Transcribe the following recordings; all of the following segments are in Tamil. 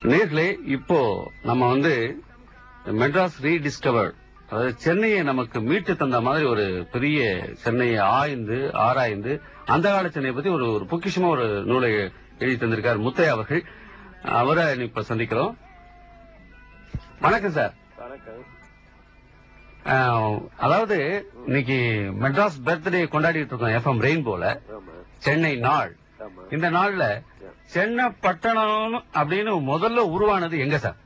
நேர்களே இப்போ நம்ம வந்து மெட்ராஸ் ரீடிஸ்கவர் அதாவது சென்னையை நமக்கு மீட்டு தந்த மாதிரி ஒரு பெரிய சென்னையை ஆய்ந்து ஆராய்ந்து அந்த கால சென்னையை பத்தி ஒரு ஒரு பொக்கிஷமா ஒரு நூலை எழுதி தந்திருக்கார் முத்தையா அவர்கள் அவரை இப்ப சந்திக்கிறோம் வணக்கம் சார் வணக்கம் அஹ், அதாவது இன்னைக்கு மெட்ராஸ் பர்த்டே கொண்டாடிட்டு இருக்கோம் எஃப்எம் ரெயின்போல ஆமா சென்னை நாள் ஆமா இந்த நாள்ல சென்னை பட்டணம் அப்படின்னு முதல்ல உருவானது எங்க சார்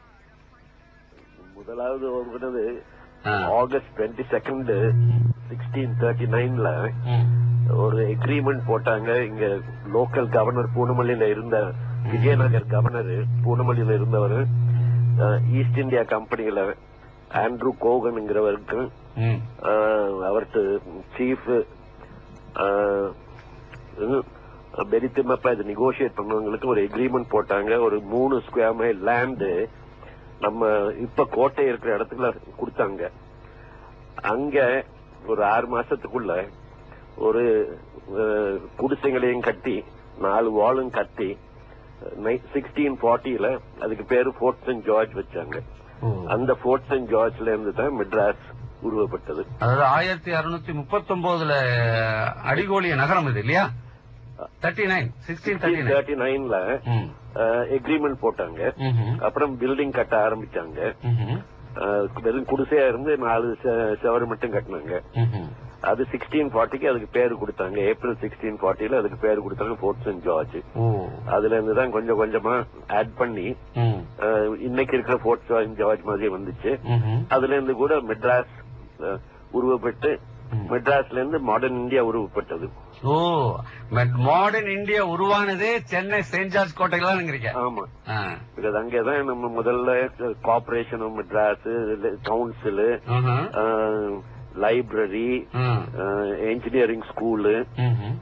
முதலாவது வருகிறது ஆ. August twenty second sixteen thirty நைன்ல ம். ஒரு எக்ரிமெண்ட் போட்டாங்க இங்க லோக்கல் கவர்னர் பூனமல்லியில இருந்த விஜயநகர் கவர்னர் பூனமல்லியில இருந்தவர் ஈஸ்ட் இந்தியா கம்பெனியில ஆண்ட்ரூ கோகன்ங்கிறவருக்கு ம். அவர்கிட்ட சீஃப் பெரித்திமப்பா இது நெகோசியேட் பண்ணவங்களுக்கு ஒரு எக்ரிமெண்ட் போட்டாங்க ஒரு மூணு ஸ்கொயர் மைல் லேண்டு நம்ம இப்ப கோட்டை இருக்கிற இடத்துல கொடுத்தாங்க அங்க ஒரு ஆறு மாசத்துக்குள்ள ஒரு அஹ், குடிசைகளையும் கட்டி நாலு வாலும் கட்டி சிக்ஸ்டீன் ஃபார்ட்டில அதுக்கு பேரு ஃபோர்ட் சென்ட் ஜார்ஜ் வச்சாங்க ஓ. அந்த ஃபோர்ட் சென்ட் ஜார்ஜ்ல இருந்து தான் மெட்ராஸ் உருவப்பட்டது அதாவது ஆயிரத்தி அறுநூத்தி முப்பத்தி ஒன்பதுல அடிகோலிய நகரம் இது இல்லையா thirty nine sixteen thirty nine thirty நைன்ல எக்ரிமெண்ட் போட்டாங்க அப்புறம் பில்டிங் கட்ட ஆரம்பிச்சாங்க அஹ், வெறும் குடிசையா இருந்து நாலு செ- செவரு மட்டும் கட்டினாங்க அது சிக்ஸ்டீன் ஃபார்ட்டிக்கு அதுக்கு பேரு கொடுத்தாங்க ஏப்ரல் சிக்ஸ்டீன் ஃபார்ட்டில அதுக்கு பேரு கொடுத்தாங்க ஃபோர்ட் சென்ட் ஜார்ஜ் ஓ அதுல இருந்து தான் கொஞ்சம் கொஞ்சமா ஆட் பண்ணி ம். அஹ், இன்னைக்கு இருக்கிற ஃபோர்ட் சென்ட் ஜார்ஜ் மாதிரி வந்துச்சு ம்ஹும். அதுல இருந்து கூட மெட்ராஸ் அஹ், உருவப்பட்டு மெட்ராஸ்ல இருந்து மாடர்ன் இந்தியா உருவப்பட்டது ஓ மாடர்ன் இந்தியா உருவானதே சென்னை செயின்ட் ஜார்ஜ் கோட்டையில நினைக்கிறீங்க ஆமா ஆ. பிகாஸ் அங்கதான் நம்ம முதல்ல கார்பரேஷன் ஆஃப் மெட்ராஸ் கவுன்சில் ம்ஹும். லைப்ரரி ம். இன்ஜினியரிங் ஸ்கூலு ம்ஹும்.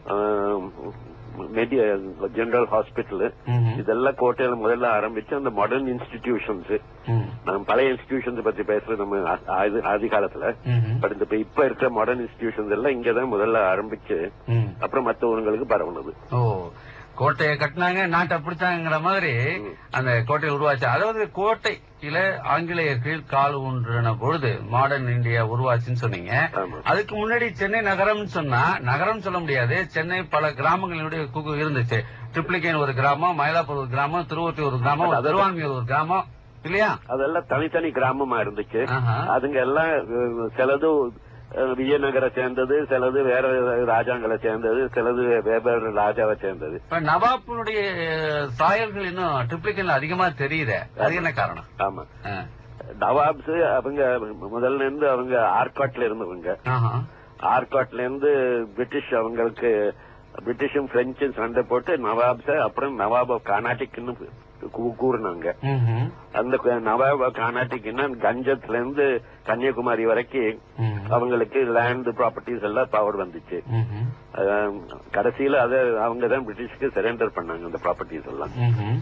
ஜெனரல் ஹாஸ்பிட்டல் ம்ஹும். இதெல்லாம் கோட்டையில முதல்ல ஆரம்பிச்சு அந்த மாடர்ன் இன்ஸ்டிடியூஷன்ஸ் ம். நம்ம பழைய இன்ஸ்டிடியூஷன்ஸ் பத்தி பேசுறது நம்ம ஆ- ஆதி- ஆதி காலத்துல ம்ஹும். பட் இந்த இப்ப- இப்ப இருக்கிற மாடர்ன் இன்ஸ்டிடியூஷன்ஸ் எல்லாம் இங்கதான் முதல்ல ஆரம்பிச்சு ம். அப்புறம் மத்த ஊர்களுக்கு பரவுனது ஓ கோட்டையை கட்டினாங்க நாட்டை பிடிச்சாங்கிற மாதிரி அந்த கோட்டையை உருவாச்சு அதாவது கோட்டையில ஆங்கிலேயர்கள் கால் ஊன்றின பொழுது மாடர்ன் இந்தியா உருவாச்சுன்னு சொன்னீங்க ஆமா அதுக்கு முன்னாடி சென்னை நகரம்னு சொன்னா நகரம் சொல்ல முடியாது சென்னை பல கிராமங்களுடைய குகு இருந்துச்சு ட்ரிப்ளிகேன் ஒரு கிராமம் மயிலாப்பூர் ஒரு கிராமம் திருவொற்றி ஒரு கிராமம் அதாவது- திருவான்மியூர் ஒரு கிராமம் இல்லையா அதெல்லாம் தனித்தனி கிராமமா இருந்துச்சு ஆஹா. அதுங்க எல்லாம் அஹ், சிலது அஹ், விஜயநகரை சேர்ந்தது சிலது வேற ராஜாங்களை சேர்ந்தது சிலது வேற ராஜாவை சேர்ந்தது இப்ப நவாப்புடைய சாயல்கள் இன்னும் ட்ரிப்ளிகேன்ல அதிகமா தெரியுதே அது என்ன காரணம் ஆமா ஆ. நவாப்ஸ் அவங்க முதல்ல இருந்து அவங்க ஆர்காட்ல இருந்தவங்க ஆஹா. ஆர்காட்ல இருந்து பிரிட்டிஷ் அவங்களுக்கு பிரிட்டிஷும் பிரெஞ்சும் சண்டை போட்டு நவாப்ஸ அப்புறம் நவாப் ஆஃப் கர்நாடிக்னு கூ- கூறுனாங்க ம்ஹும். அந்த க- நவாப் ஆஃப் கர்நாடிக்னா கஞ்சத்துல இருந்து கன்னியாகுமரி வரைக்கும் ம். அவங்களுக்கு லேண்ட் ப்ராப்பர்ட்டிஸ் எல்லாம் பவர் வந்துச்சு ம்ஹும். அஹ், கடைசியில அத அவங்க தான் பிரிட்டிஷ்க்கு சரண்டர் பண்ணாங்க அந்த ப்ராப்பர்ட்டிஸ் எல்லாம் ம்ஹும்.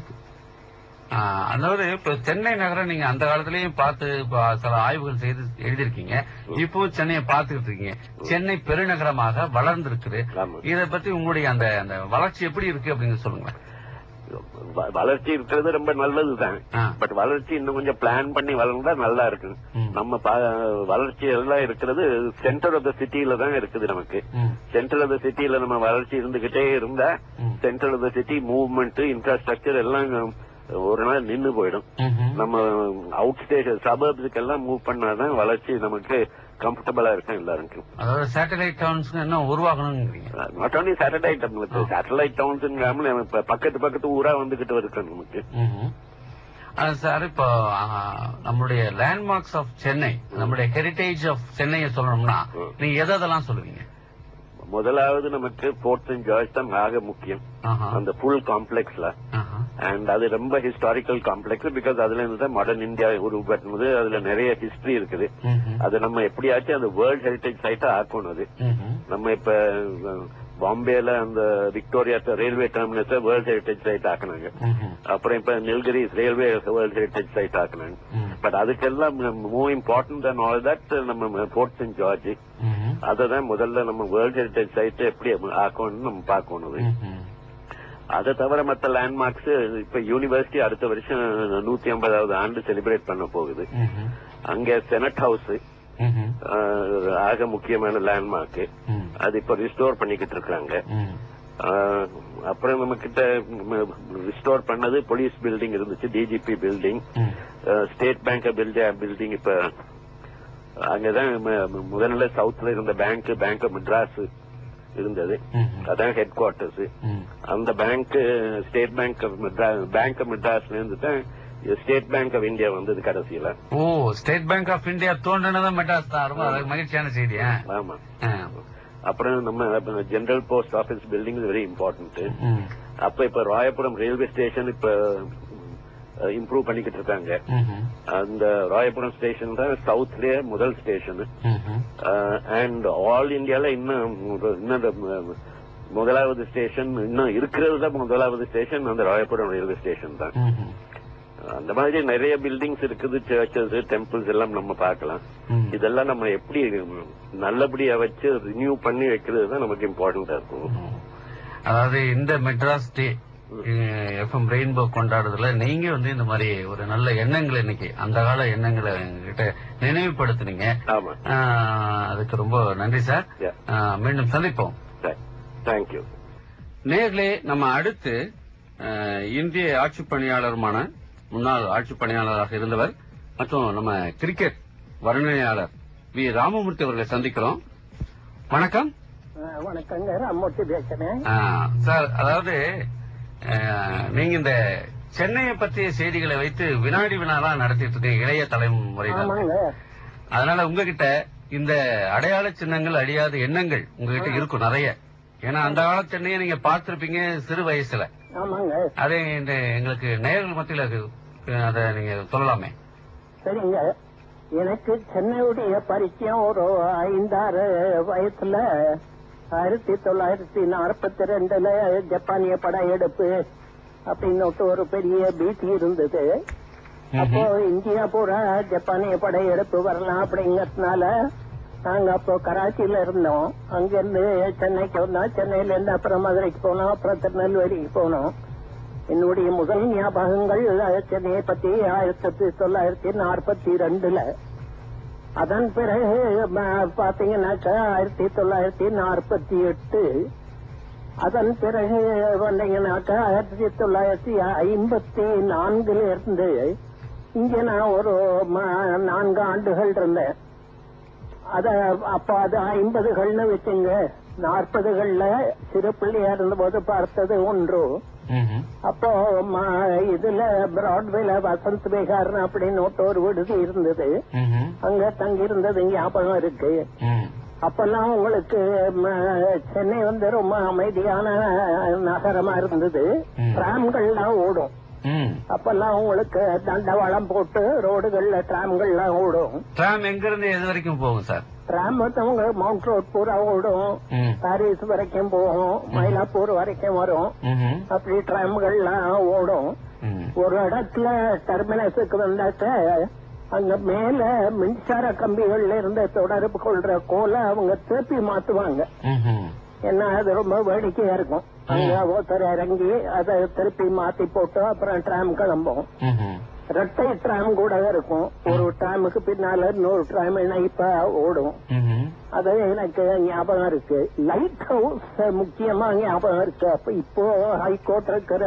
ஆ, அதாவது இப்ப சென்னை நகரம் நீங்க அந்த காலத்திலயும் பார்த்து இப்ப சில ஆய்வுகள் செய்து எழுதியிருக்கீங்க இப்போ சென்னையை பார்த்துக்கிட்டு இருக்கீங்க சென்னை பெருநகரமாக வளர்ந்திருக்குது ஆமா. இத பத்தி உங்களுடைய அந்த அந்த வளர்ச்சி எப்படி இருக்கு அப்படின்னு சொல்லுங்க வ- வளர்ச்சி இருக்கிறது ரொம்ப நல்லதுதான் ஆ. பட் வளர்ச்சி இன்னும் கொஞ்சம் பிளான் பண்ணி வளர்ந்தா நல்லா இருக்கு ம். நம்ம பா- வளர்ச்சி எல்லாம் இருக்கிறது சென்டர் ஆஃப் த சிட்டியில தான் இருக்குது நமக்கு ம். சென்டர் ஆஃப் த சிட்டியில நம்ம வளர்ச்சி இருந்துகிட்டே இருந்தா ம். Centre of the city movement infrastructure எல்லாம் ஒரு நாள் நின்னு போயிடும் ம்ஹும். நம்ம அவுட் ஸ்டேஷன் சபர்ப்ஸுக்கு எல்லாம் மூவ் பண்ணாதான் வளர்ச்சி நமக்கு கம்ஃபர்டபுளா இருக்கும் எல்லாருக்கும் அதாவது சேட்டலைட் டவுன்ஸ் இன்னும் உருவாகணுங்கிறீங்க நாட் ஓன்லி சேட்டலைட் நம்மளுக்கு சேட்டலைட் டவுன்ஸ் இப்ப பக்கத்து பக்கத்து ஊரா வந்துகிட்டு இருக்கு நமக்கு ம்ஹும். ஆ, சார் இப்போ ஆ, நம்மளுடைய லேண்ட்மார்க்ஸ் ஆஃப் சென்னை நம்மளுடைய ஹெரிட்டேஜ் ஆஃப் சென்னையை சொல்லணும்னா ம். நீங்க எதை எதெல்லாம் சொல்லுவீங்க முதலாவது நமக்கு ஃபோர்ட் சென்ட் ஜார்ஜ் தான் ஆக முக்கியம் ஆஹா. அந்த ஃபுல் காம்ப்ளெக்ஸ்ல ஆஹா. அண்ட் அது ரொம்ப ஹிஸ்டாரிக்கல் காம்ப்ளெக்ஸ் பிகாஸ் அதுல இருந்து தான் மாடர்ன் இந்தியா உருவாக்குனது அதுல நிறைய ஹிஸ்டரி இருக்குது ம்ஹும். அது நம்ம எப்படியாச்சும் அந்த வேர்ல்ட் ஹெரிட்டேஜ் சைட்டா ஆக்கணும் அது ம்ஹும். நம்ம இப்ப அஹ், பாம்பேல அந்த Victoria railway terminus world heritage site ஆக்குனாங்க ம்ஹும். அப்புறம் இப்ப Nilgiris railway world heritage site ஆக்குனாங்க ம். பட் அதுக்கெல்லாம் move important and all that நம்ம ஃபோர்ட் சென்ட் ஜார்ஜ் ம்ஹும். அதை தான் முதல்ல நம்ம வேர்ல்ட் ஹெரிட்டேஜ் சைட் எப்படி ஆக்கணும்னு நம்ம பார்க்கணும் அது. ம்ஹும். அதை தவிர மத்த லேண்ட்மார்க்ஸ் இப்ப யூனிவர்சிட்டி அடுத்த வருஷம் நூத்தி ஐம்பதாவது ஆண்டு செலிப்ரேட் பண்ண போகுது ம்ஹும். அங்க செனட் ஹவுஸ் ம்ஹும். ஆக முக்கியமான லேண்ட்மார்க் ம். அது இப்ப ரிஸ்டோர் பண்ணிக்கிட்டு இருக்காங்க ம். ஆஹ், அப்புறம் நம்ம கிட்ட ரிஸ்டோர் பண்ணது போலீஸ் பில்டிங் இருந்துச்சு டிஜிபி பில்டிங் ம். ஸ்டேட் பேங்க் பில்டிங் இப்ப அங்கதான் ம- முதல்ல சவுத்ல இருந்த பேங்க் பேங்க் ஆஃப் மெட்ராஸ் இருந்தது ம்ஹும். அதான் ஹெட் குவார்டர்ஸ் ம். அந்த bank state bank of Madras bank of மெட்ராஸ்ல இருந்து தான் ஸ்டேட் பேங்க் ஆஃப் இந்தியா வந்தது கடைசியில ஓ ஸ்டேட் பேங்க் ஆஃப் இந்தியா தோன்றினதான் மெட்ராஸ் தான் ரொம்ப அது மகிழ்ச்சியான செய்தி ஆ. ஆமா ஆ. அப்புறம் நம்ம general post office building very important ம். அப்ப இப்ப ராயபுரம் ரயில்வே ஸ்டேஷன் இப்ப இம்ப்ரூவ் பண்ணிக்கிட்டு இருக்காங்க ம்ஹும். அந்த ராயபுரம் ஸ்டேஷன் தான் சவுத்லயே முதல் ஸ்டேஷன் ம்ஹும். அண்ட் ஆல் இந்தியால இன்னும் மு- இன்னும் இந்த மு- முதலாவது ஸ்டேஷன் இன்னும் இருக்கிறது தான் முதலாவது ஸ்டேஷன் அந்த ராயபுரம் ரயில்வே ஸ்டேஷன் தான் ம்ஹும். அந்த மாதிரி நிறைய பில்டிங்ஸ் இருக்குது சர்ச்சஸ் டெம்பிள்ஸ் எல்லாம் நம்ம பார்க்கலாம் ம். இதெல்லாம் நம்ம எப்படி ம், நல்லபடியா வச்சு ரினியூ பண்ணி வைக்கிறது தான் நமக்கு இம்பார்ட்டண்டா இருக்கும் ம். அதாவது இந்த மெட்ராஸ் டே எஃப்எம் ரெயின்போ கொண்டாடுறதுல நீங்க வந்து இந்த மாதிரி ஒரு நல்ல எண்ணங்கள் இன்னைக்கு அந்த கால எண்ணங்களை எங்ககிட்ட நினைவுபடுத்துனீங்க ஆமா ஆ, அதுக்கு ரொம்ப நன்றி சார் Yeah. ஆ, மீண்டும் சந்திப்போம் தேங்க்யூ நேர்களே நம்ம அடுத்து அஹ், இந்திய ஆட்சிப் பணியாளருமான முன்னாள் ஆட்சிப் பணியாளராக இருந்தவர் மற்றும் நம்ம கிரிக்கெட் வர்ணனையாளர் வி ராமமூர்த்தி அவர்களை சந்திக்கிறோம் வணக்கம் அஹ் வணக்கங்க ராமூர்த்தி பேசுறேன் ஆ, சார் அதாவது அஹ், நீங்க இந்த சென்னையை பற்றிய செய்திகளை வைத்து வினாடி வினாலாம் நடத்திட்டு இருக்கீங்க இளைய தலைமுறையினர் ஆமாங்க அதனால உங்ககிட்ட இந்த அடையாள சின்னங்கள் அழியாத எண்ணங்கள் உங்ககிட்ட இருக்கும் நிறைய ஏன்னா அந்த கால சென்னையை நீங்க பார்த்திருப்பீங்க சிறு வயசுல ஆமாங்க அதை இந்த எங்களுக்கு நேயர்கள் மத்தியில் அது அஹ், அதை நீங்க சொல்லலாமே சரிங்க எனக்கு சென்னையுடைய பரிச்சயம் ஒரு ஐந்தாறு வயசுல ஆயிரத்தி தொள்ளாயிரத்தி நாற்பத்தி ரெண்டுல ஜப்பானிய படையெடுப்பு அப்படின்னு ஒரு பெரிய பீச் இருந்தது அப்போ இந்தியா பூரா ஜப்பானிய படையெடுப்பு வரலாம் அப்படிங்கறதுனால நாங்க அப்போ கராச்சியில இருந்தோம் அங்கிருந்து சென்னைக்கு வந்தோம் சென்னையில இருந்து அப்புறம் மதுரைக்கு போனோம் அப்புறம் திருநெல்வேலிக்கு போனோம் என்னுடைய முதல் ஞாபகங்கள் சென்னையை பத்தி ஆயிரத்தி தொள்ளாயிரத்தி நாற்பத்தி ரெண்டுல அதன் பிறகு ம- பாத்தீங்கன்னாக்கா ஆயிரத்தி தொள்ளாயிரத்தி நாற்பத்தி எட்டு அதன் பிறகு வந்தீங்கன்னாக்கா ஆயிரத்தி தொள்ளாயிரத்தி ஐம்பத்தி நான்குல இருந்து இங்க நான் ஒரு ம- நான்கு ஆண்டுகள் இருந்தேன் அத அப்ப அது ஐம்பதுகள்னு வச்சுங்க நாற்பதுகள்ல சிறு பிள்ளையா இருந்தபோது பார்த்தது ஒன்று ம்ஹும். அப்போ ம- இதுல பிராட்வேல வசந்த் விகார் அப்படின்னு ஒரு விடுதி இருந்தது ம்ஹும். அங்க தங்கி இருந்தது ஞாபகம் இருக்கு ம். அப்பெல்லாம் உங்களுக்கு ம, சென்னை வந்து ரொம்ப அமைதியான நகரமா இருந்தது ம். டிராம்கள்லாம் ஓடும் ம். அப்பெல்லாம் உங்களுக்கு தண்டவாளம் போட்டு ரோடுகள்ல டிராம்கள்லாம் ஓடும் டிராம் எங்க இருந்து எது வரைக்கும் போகும் சார் டிராம் வந்து உங்களுக்கு மவுண்ட் ரோட் பூரா ஓடும் ம். பாரிஸ் வரைக்கும் போகும் மயிலாப்பூர் வரைக்கும் வரும் ம்ஹும். அப்படி டிராம்கள்லாம் ஓடும் ம். ஒரு இடத்துல டெர்மினஸுக்கு வந்தாக்க அங்க மேல மின்சார கம்பிகள்ல இருந்து தொடர்பு கொள்ற கோலை அவங்க திருப்பி மாத்துவாங்க ம்ஹும். ஏன்னா அது ரொம்ப வேடிக்கையா இருக்கும் அங்க ஒருத்தர் இறங்கி அதை திருப்பி மாத்தி போட்டு அப்புறம் டிராம் கிளம்பும் ம்ஹும். ரெட்டை டிராம் கூட இருக்கும் ஒரு டிராமுக்கு பின்னால இன்னொரு டிராம் இணைப்பா ஓடும் ம்ஹும். அது எனக்கு ஞாபகம் இருக்கு லைட் ஹவுஸ் முக்கியமா ஞாபகம் இருக்கு அப்ப இப்போ ஹைகோர்ட் இருக்கிற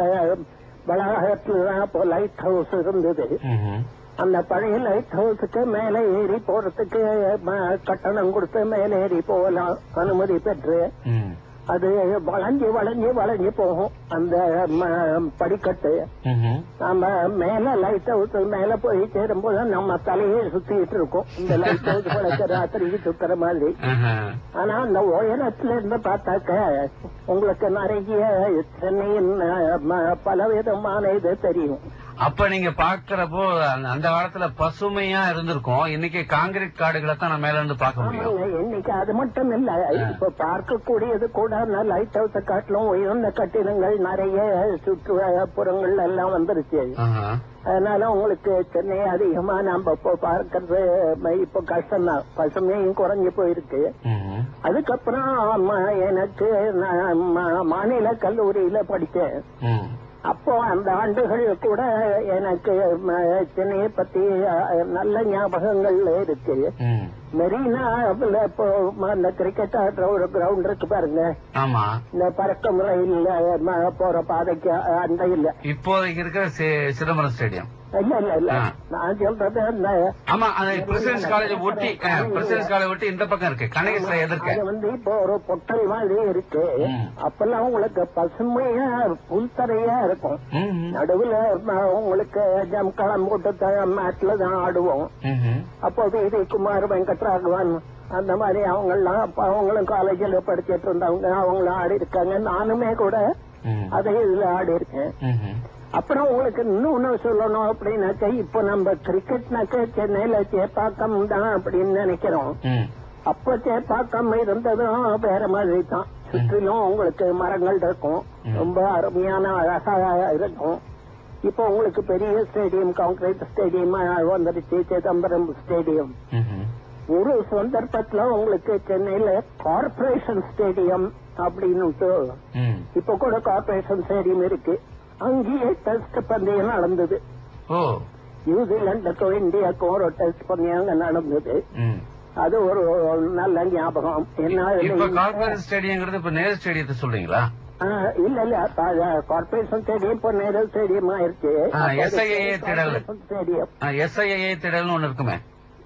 வளாகத்துல தான் அப்போ லைட் ஹவுஸ் இருந்தது ம்ஹும். அந்த பழைய லைட் ஹவுஸுக்கு மேலே ஏறி போறதுக்கு ம- கட்டணம் கொடுத்து மேலே ஏறி போகலாம் அனுமதி பெற்று ம். அது வளைஞ்சு வளைஞ்சு வளைஞ்சு போகும் அந்த ம- படிக்கட்டு ம்ஹும். நாம மேல லைட் ஹவுஸ் மேல போய் சேரும்போது நம்ம தலையே சுத்திட்டு இருக்கோம் இந்த லைட் ஹவுஸ் வளர்க்க ராத்திரிக்கு சுத்துற மாதிரி ஆஹா. ஆனா அந்த உயரத்துல இருந்து பார்த்தாக்க உங்களுக்கு நிறைய சென்னையின் அஹ், ம- பலவிதமான இது தெரியும் அப்ப நீங்க பாக்குறப்போ அந்த- அந்த காலத்துல பசுமையா இருந்திருக்கும் இன்னைக்கு காங்கிரீட் காடுகளை தான் நம்ம மேல இருந்து பார்க்க முடியும் ஆமாங்க, இன்னைக்கு அது மட்டும் இல்ல இப்ப பார்க்கக்கூடியது கூட லைட் ஹவுஸ காட்டிலும் உயர்ந்த கட்டிடங்கள் நிறைய சுற்றுப்புறங்கள் எல்லாம் வந்துருச்சு ஆஹா. அதனால உங்களுக்கு சென்னை அதிகமா நம்ம இப்போ பார்க்கறது ம- இப்போ கஷ்டம்தான் பசுமையும் குறைஞ்சு போயிருக்கு ம்ஹும். அதுக்கப்புறம் ம- எனக்கு நான் ம- மாநில கல்லூரியில படிச்சேன் ம் அப்போ அந்த ஆண்டுகள் கூட எனக்கு ம, சென்னையை பத்தி அஹ், நல்ல ஞாபகங்கள் இருக்கு ம் மெரினாவில் இப்போ ம, இந்த கிரிக்கெட் ஆடுற ஒரு கிரவுண்ட் இருக்கு பாருங்க ஆமா இந்த பறக்கும் ரயில் ம, போற பாதைக்கு அந்த இல்ல இப்போதைக்கு இருக்கிற சி- சிதம்பரம் ஸ்டேடியம் இல்ல இல்ல இல்ல ஆ. நான் சொல்றது அந்த ஆமா அந்த பிரசிடன்ஸ் காலேஜ் ஒட்டி பிரசிடன்ஸ் காலேஜ் ஒட்டி இந்த பக்கம் இருக்கு கனகேஸ்வர எதிர்க்க அது வந்து இப்போ ஒரு பொட்டல் மாதிரி இருக்கு ம். அப்பெல்லாம் உங்களுக்கு பசுமையா புல்தரையா இருக்கும் ம், ம். நடுவுல ம, உங்களுக்கு ஜம்காலம் போட்டு மேட்ல தான் ஆடுவோம் ம்ஹும். அப்போ விதி குமார் வெங்கட்ராகவன் அந்த மாதிரி அவங்கெல்லாம் அப்ப அவங்களும் காலேஜில் படிச்சிட்டு இருந்தவங்க அவங்களும் ஆடி இருக்காங்க நானுமே கூட ம். அதே இதுல ஆடி இருக்கேன் ம்ஹும். அப்புறம் உங்களுக்கு இன்னொன்னு சொல்லணும் அப்படின்னாக்க இப்போ நம்ம கிரிக்கெட்னாக்க சென்னையில சேப்பாக்கம் தான் அப்படின்னு நினைக்கிறோம் ம். அப்ப சேப்பாக்கம் இருந்ததும் வேற மாதிரி தான் சுற்றிலும் உங்களுக்கு மரங்கள் இருக்கும் ரொம்ப அருமையான அழகா இருக்கும் இப்போ உங்களுக்கு பெரிய ஸ்டேடியம் கான்கிரீட் ஸ்டேடியம் வந்துருச்சு சிதம்பரம் ஸ்டேடியம் ம்ஹும். ஒரு சந்தர்ப்பத்துல உங்களுக்கு சென்னையில கார்பரேஷன் ஸ்டேடியம் அப்படின்னு ம். இப்ப கூட கார்பரேஷன் ஸ்டேடியம் இருக்கு அங்கேயே டெஸ்ட் பந்தயம் நடந்தது ஓ நியூசிலாந்துக்கும் இந்தியாவுக்கும் ஒரு டெஸ்ட் பந்தயம் அங்க நடந்தது ம். அது ஒரு நல்ல ஞாபகம் என்ன இப்ப அதுல கார்பரேட் ஸ்டேடியம்ங்கிறது இப்ப நேரு ஸ்டேடியத்தை சொல்றீங்களா ஆ, இல்ல இல்ல கார்பரேஷன் ஸ்டேடியம் இப்போ நேரு ஸ்டேடியம் ஆயிருச்சு ஆ, SIA திடல். ஸ்டேடியம் எஸ்ஐஏ திடல்னு ஒண்ணு இருக்குமே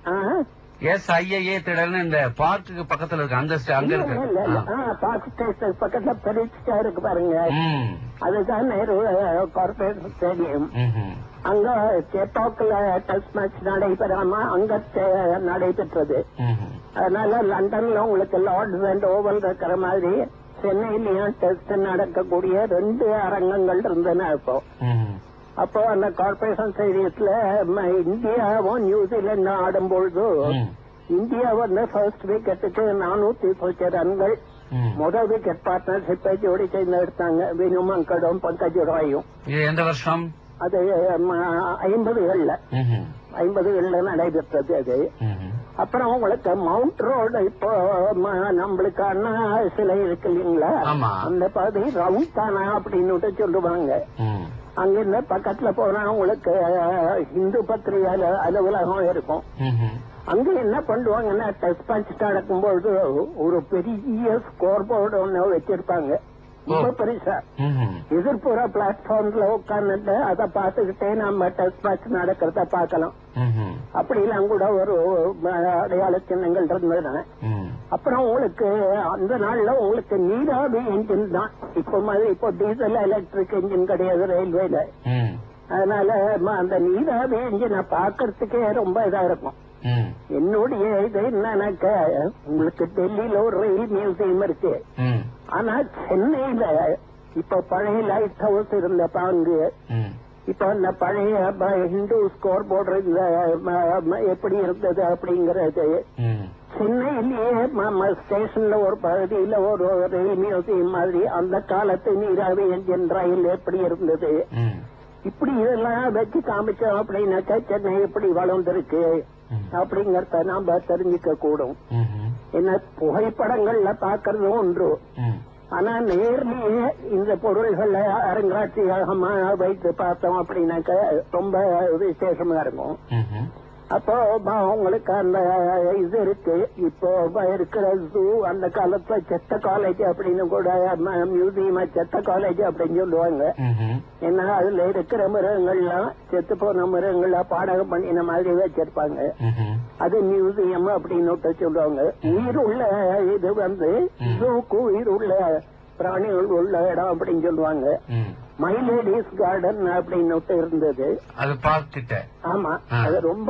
எஸ்ஐஏ திடல்னு இந்த பார்க்குக்கு பக்கத்துல இருக்கு அந்த ஸ்டே- அங்க இல்ல இல்ல இருக்கு இல்ல ஆ. பார்க் ஸ்டேஷன் பக்கத்துல பெரிய இருக்கு பாருங்க ம். அதுதான் நேரு கார்பரேஷன் ஸ்டேடியம் ம்ஹும். அங்க சேப்பாக்குல டெஸ்ட் மேட்ச் நடைபெறாம அங்க தே- நடைபெற்றது ம்ஹும். அதனால லண்டன்ல உங்களுக்கு லார்ட்ஸ் அண்ட் ஓவல் இருக்கிற மாதிரி சென்னையிலயும் டெஸ்ட் நடக்கக்கூடிய ரெண்டு அரங்கங்கள் இருந்தன இப்போ ம்ஹும். அப்போ அந்த கார்பரேஷன் ஸ்டேடியத்துல ம, இந்தியாவும் நியூசிலாந்து ஆடும்பொழுது ம். இந்தியா வந்து ஃபர்ஸ்ட் விக்கெட்டுக்கு நானூத்தி சொச்ச ரன்கள் ம். முதல் விக்கெட் பார்ட்னர்ஷிப்பை ஜோடி சேர்ந்து எடுத்தாங்க வினு மங்கடும் பங்கஜ் ராயும் இது எந்த வருஷம் அது ம, ஐம்பதுகள்ல ம்ஹும். ஐம்பதுகள்ல நடைபெற்றது அது ம்ஹும். அப்புறம் உங்களுக்கு மவுண்ட் ரோடு இப்போ ம- நம்மளுக்கு அண்ணா சிலை இருக்கு இல்லைங்களா ஆமா. அந்த பகுதி ரவுண்ட் தானா அப்படின்னு சொல்லுவாங்க ம். அங்கிருந்து பக்கத்துல போனா உங்களுக்கு அஹ், இந்து பத்திரிகை அலு- அலுவலகம் இருக்கும் ம்ஹும். அங்க என்ன பண்ணுவாங்கன்னா டெஸ்ட் மேட்ச் நடக்கும்போது ஒரு பெரிய ஸ்கோர் போர்டு ஒண்ணு வச்சிருப்பாங்க ரொம்ப பெருசா ம்ஹும். எதிர்ப்புற பிளாட்ஃபார்ம்ல உட்கார்ந்துட்டு அதை பார்த்துக்கிட்டே நம்ம டெஸ்ட் மேட்ச் நடக்கிறத பார்க்கலாம் ம்ஹும். அப்படிலாம் கூட ஒரு அஹ், அடையாள சின்னங்கள் இருந்ததுன்னா ம். அப்புறம் உங்களுக்கு அந்த நாள்ல உங்களுக்கு நீராவி என்ஜின் தான் இப்ப மாதிரி இப்போ டீசல் எலக்ட்ரிக் என்ஜின் கிடையாது ரயில்வேல ம். அதனால ம- அந்த நீராவி என்ஜினை பாக்குறதுக்கே ரொம்ப இதா இருக்கும் ம். என்னுடைய இது என்னன்னாக்க உங்களுக்கு டெல்லியில ஒரு ரயில் மியூசியம் இருக்கு ம். ஆனா சென்னையில இப்ப பழைய லைட் ஹவுஸ் இருந்த பாங்கு ம். இப்ப அந்த பழைய ப- ஹிந்து ஸ்கோர் போர்டு இந்த ம- ம- எப்படி இருந்தது அப்படிங்கறது ம். சென்னையிலேயே ம- ஸ்டேஷன்ல ஒரு பகுதியில ஒரு ரயில் மியூசியம் மாதிரி அந்த காலத்து நீராவி என்ஜின் ரயில் எப்படி இருந்தது ம். இப்படி இதெல்லாம் வச்சு காமிச்சோம் அப்படின்னாக்கா சென்னை எப்படி வளர்ந்துருக்கு ம். அப்படிங்கறத நாம தெரிஞ்சுக்க கூடும் ம்ஹும். என்ன புகைப்படங்கள்ல பாக்குறது ஒன்று ம். ஆனா நேர்லயே இந்த பொருள்களை அருங்காட்சியகமா வைத்து பார்த்தோம் அப்படின்னாக்க ரொம்ப விசேஷமா இருக்கும் ம்ஹும். அப்போ ப- உங்களுக்கு அந்த இது இருக்கு இப்போ ப- இருக்கிற ஜூ அந்த காலத்துல செத்த காலேஜ் அப்படின்னு கூட மியூசியமா செத்த காலேஜ் அப்படின்னு சொல்லுவாங்க ம்ஹும். ஏன்னா அதுல இருக்கிற மிருகங்கள்லாம் செத்து போன மிருகங்கள பாடகம் பண்ணின மாதிரி வச்சிருப்பாங்க ம்ஹும். அது மியூசியம் அப்படின்னு சொல்லுவாங்க உயிர் உள்ள இது வந்து ஜூக்கு உயிர் உள்ள பிராணிகள் உள்ள இடம் அப்படின்னு சொல்லுவாங்க ம். மை லேடிஸ் கார்டன் அப்படின்னு இருந்தது அது பார்க் கிட்ட ஆமா ஆ. அது ரொம்ப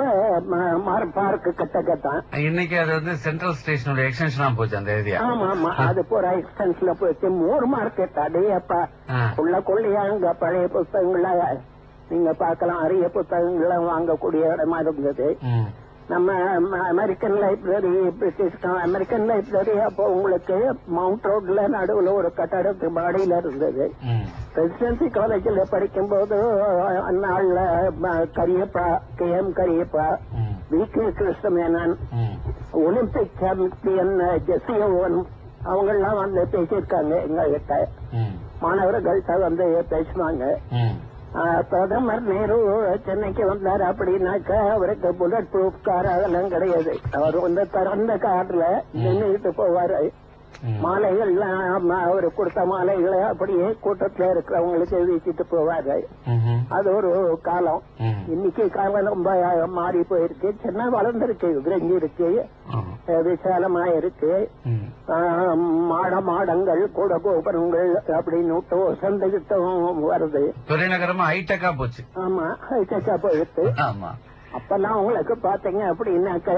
பார்க்கு கட்ட கட்டான் இன்னைக்கு அது வந்து சென்ட்ரல் ஸ்டேஷனோட எக்ஸ்டென்ஷனா போச்சு அந்த ஏரியா ஆமா ஆமா அது பூரா எக்ஸ்டென்ஸ்ல போயிடுச்சு மூர் மார்க்கெட் அடையப்பா ஆ. உள்ள கொள்ளையா அங்க பழைய புத்தகங்கள நீங்க பார்க்கலாம் அரிய புத்தகங்களை வாங்கக்கூடிய இடமா இருந்தது ம். நம்ம ம- American library British American library அப்போ உங்களுக்கு மவுண்ட் ரோட்ல நடுவுல ஒரு கட்டடத்து மாடியில இருந்தது ம். பிரசிடென்சி காலேஜில் படிக்கும்போது அந்நாள்ல ம- கரியப்பா கே எம் கரியப்பா ம். வி கே கிருஷ்ணமேனன் ம். ஒலிம்பிக் சாம்பியன் ஜெசியோவன் அவங்க எல்லாம் வந்து பேசியிருக்காங்க எங்க கிட்ட ம், மாணவர்கள்ட்ட வந்து பேசுவாங்க ம், ஆஹ், பிரதமர் நேரு சென்னைக்கு வந்தார் அப்படின்னாக்க அவருக்கு புல்லட் ப்ரூஃப் கார் அதெல்லாம் கிடையாது அவர் வந்து திறந்த கார்ல நின்றுட்டு போவாரு ம். மாலைகள்லாம் அவர் கொடுத்த மாலைகளை அப்படியே கூட்டத்துல இருக்கிறவங்களுக்கு வீசிட்டு போவாரு ம்ஹும். அது ஒரு காலம் ம். இன்னைக்கு காலம் ரொம்ப மாறி போயிருக்கு சென்னை வளர்ந்துருக்கு விரைஞ்சி இருக்கு ஆஹா. அஹ் விசாலமா இருக்கு ம். ஆஹ் மாட மாடங்கள் கூட கோபுரங்கள் அப்படின்னு விட்டு சந்தகிட்டம் வருது பெருநகரமா ஹைடெக்கா போச்சு ஆமா ஹைடெக்கா போயிடுது ஆமா அப்பெல்லாம் உங்களுக்கு பாத்தீங்க அப்படின்னாக்க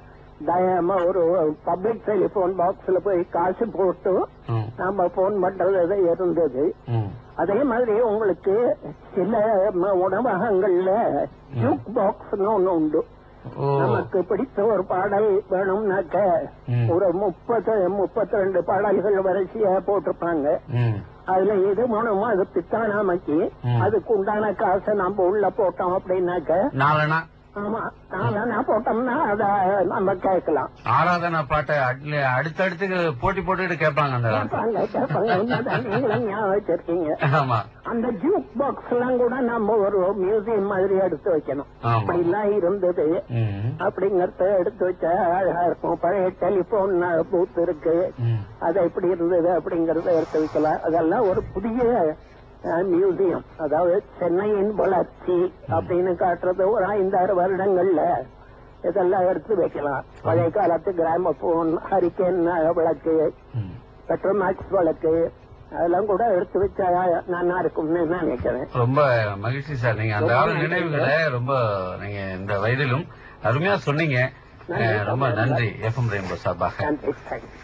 தயமா ஒரு பப்ளிக் டெலிபோன் பாக்ஸ்ல போய் காசு போட்டு ம், நாம போன் பண்றது இருந்தது ம். அதே மாதிரி உங்களுக்கு சில ம- உணவகங்கள்ல ஜூக் பாக்ஸ்னு ஒண்ணு உண்டு ஓ நமக்கு பிடித்த ஒரு பாடல் வேணும்னாக்க ம். ஒரு முப்பது முப்பத்தி ரெண்டு பாடல்கள் வரிசையா போட்டிருப்பாங்க ம். அதுல எது வேணுமோ அது பித்தானாமைக்கு ம். அதுக்கு உண்டான காசை நம்ம உள்ள போட்டோம் அப்படின்னாக்க நாலனா ஆமா நாலனா போட்டோம்னா அத நம்ம கேட்கலாம் ஆராதனா பாட்டை அட்ல- அடுத்தடுத்து போட்டி போட்டுட்டு கேட்பாங்க அந்த காலத்துல. கேட்பாங்க கேட்பாங்க உண்மைதான். நீங்களும் ஞாபகம் வச்சிருக்கீங்க ஆமா அந்த ஜூக் பாக்ஸ் எல்லாம் கூட நம்ம ஒரு மியூசியம் மாதிரி எடுத்து வைக்கணும் ஆமா. அப்படி எல்லாம் இருந்தது ம், அப்படிங்கறத எடுத்து வச்சா அழகா இருக்கும் பழைய டெலிபோன் பூத் இருக்கு ம். அது எப்படி இருந்தது அப்படிங்கறத எடுத்து வைக்கலாம் அதெல்லாம் ஒரு புதிய அஹ், மியூசியம் அதாவது சென்னையின் வளர்ச்சி அப்படின்னு காட்டுறது ஒரு ஐந்தாறு வருடங்கள்ல இதெல்லாம் எடுத்து வைக்கலாம் பழைய காலத்து கிராம போன் ஹரிக்கேன் விளக்கு ம். பெட்ரோமேக்ஸ் விளக்கு அதெல்லாம் கூட எடுத்து வச்சா நல்லா இருக்கும்னு நான் நினைக்கிறேன் ரொம்ப மகிழ்ச்சி சார் நீங்க அந்த கால நினைவுகளை ரொம்ப நீங்க இந்த வயதிலும் அருமையா சொன்னீங்க அஹ், ரொம்ப நன்றி எஃப்எம் ரெயின்போ சார்பாக நன்றி தேங்க்ஸ்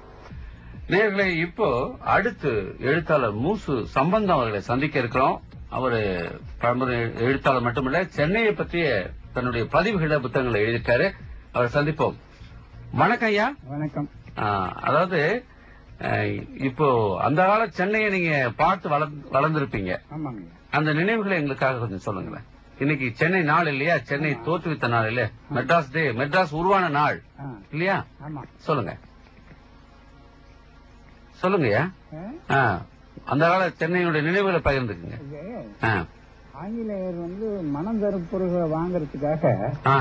நேர்களை இப்போ அடுத்து எழுத்தாளர் மூசு சம்பந்தம் அவர்களை சந்திக்க இருக்கிறோம் அவரு பழம்பெரும் எழுத்தாளர் மட்டுமல்ல சென்னையை பற்றிய தன்னுடைய பதிவுகளை புத்தகங்களை எழுதியிருக்காரு அவரை சந்திப்போம் வணக்கம் ஐயா வணக்கம் ஆஹ், அதாவது அஹ், இப்போ அந்த கால சென்னையை நீங்க பார்த்து வளர்ந்து- வளர்ந்திருப்பீங்க ஆமாங்க அந்த நினைவுகளை எங்களுக்காக கொஞ்சம் சொல்லுங்களேன் இன்னைக்கு சென்னை நாள் இல்லையா சென்னை தோற்றுவித்த நாள் இல்லையா மெட்ராஸ் டே மெட்ராஸ் உருவான நாள் ஆ, இல்லையா ஆமா சொல்லுங்க சொல்லுங்கய்யா ஆ, ஆ, அந்த கால சென்னையுடைய நினைவுகளை பகிர்ந்துக்குங்க இது ஆ, ஆங்கிலேயர் வந்து மனம் தரும் பொருள்களை வாங்குறதுக்காக ஆ,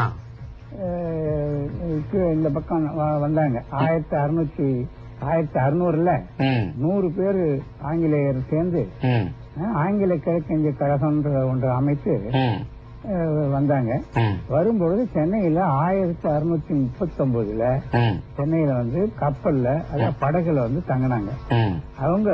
அஹ், கீழே இந்த பக்கம் வ- வந்தாங்க ஆயிரத்தி அறுநூத்தி ஆயிரத்தி அறுநூறுல ம், நூறு பேர் ஆங்கிலேயர் சேர்ந்து ம், அஹ், ஆங்கில கிழக்கிந்திய கழகம்ன்ற ஒன்று அமைத்து ம், அஹ், வந்தாங்க ம், வரும்பொழுது சென்னையில ஆயிரத்தி அறுநூத்தி முப்பத்தி ஒன்பதுல ம், சென்னையில வந்து கப்பல்ல அதாவது படகுல வந்து தங்கினாங்க ம், அவங்க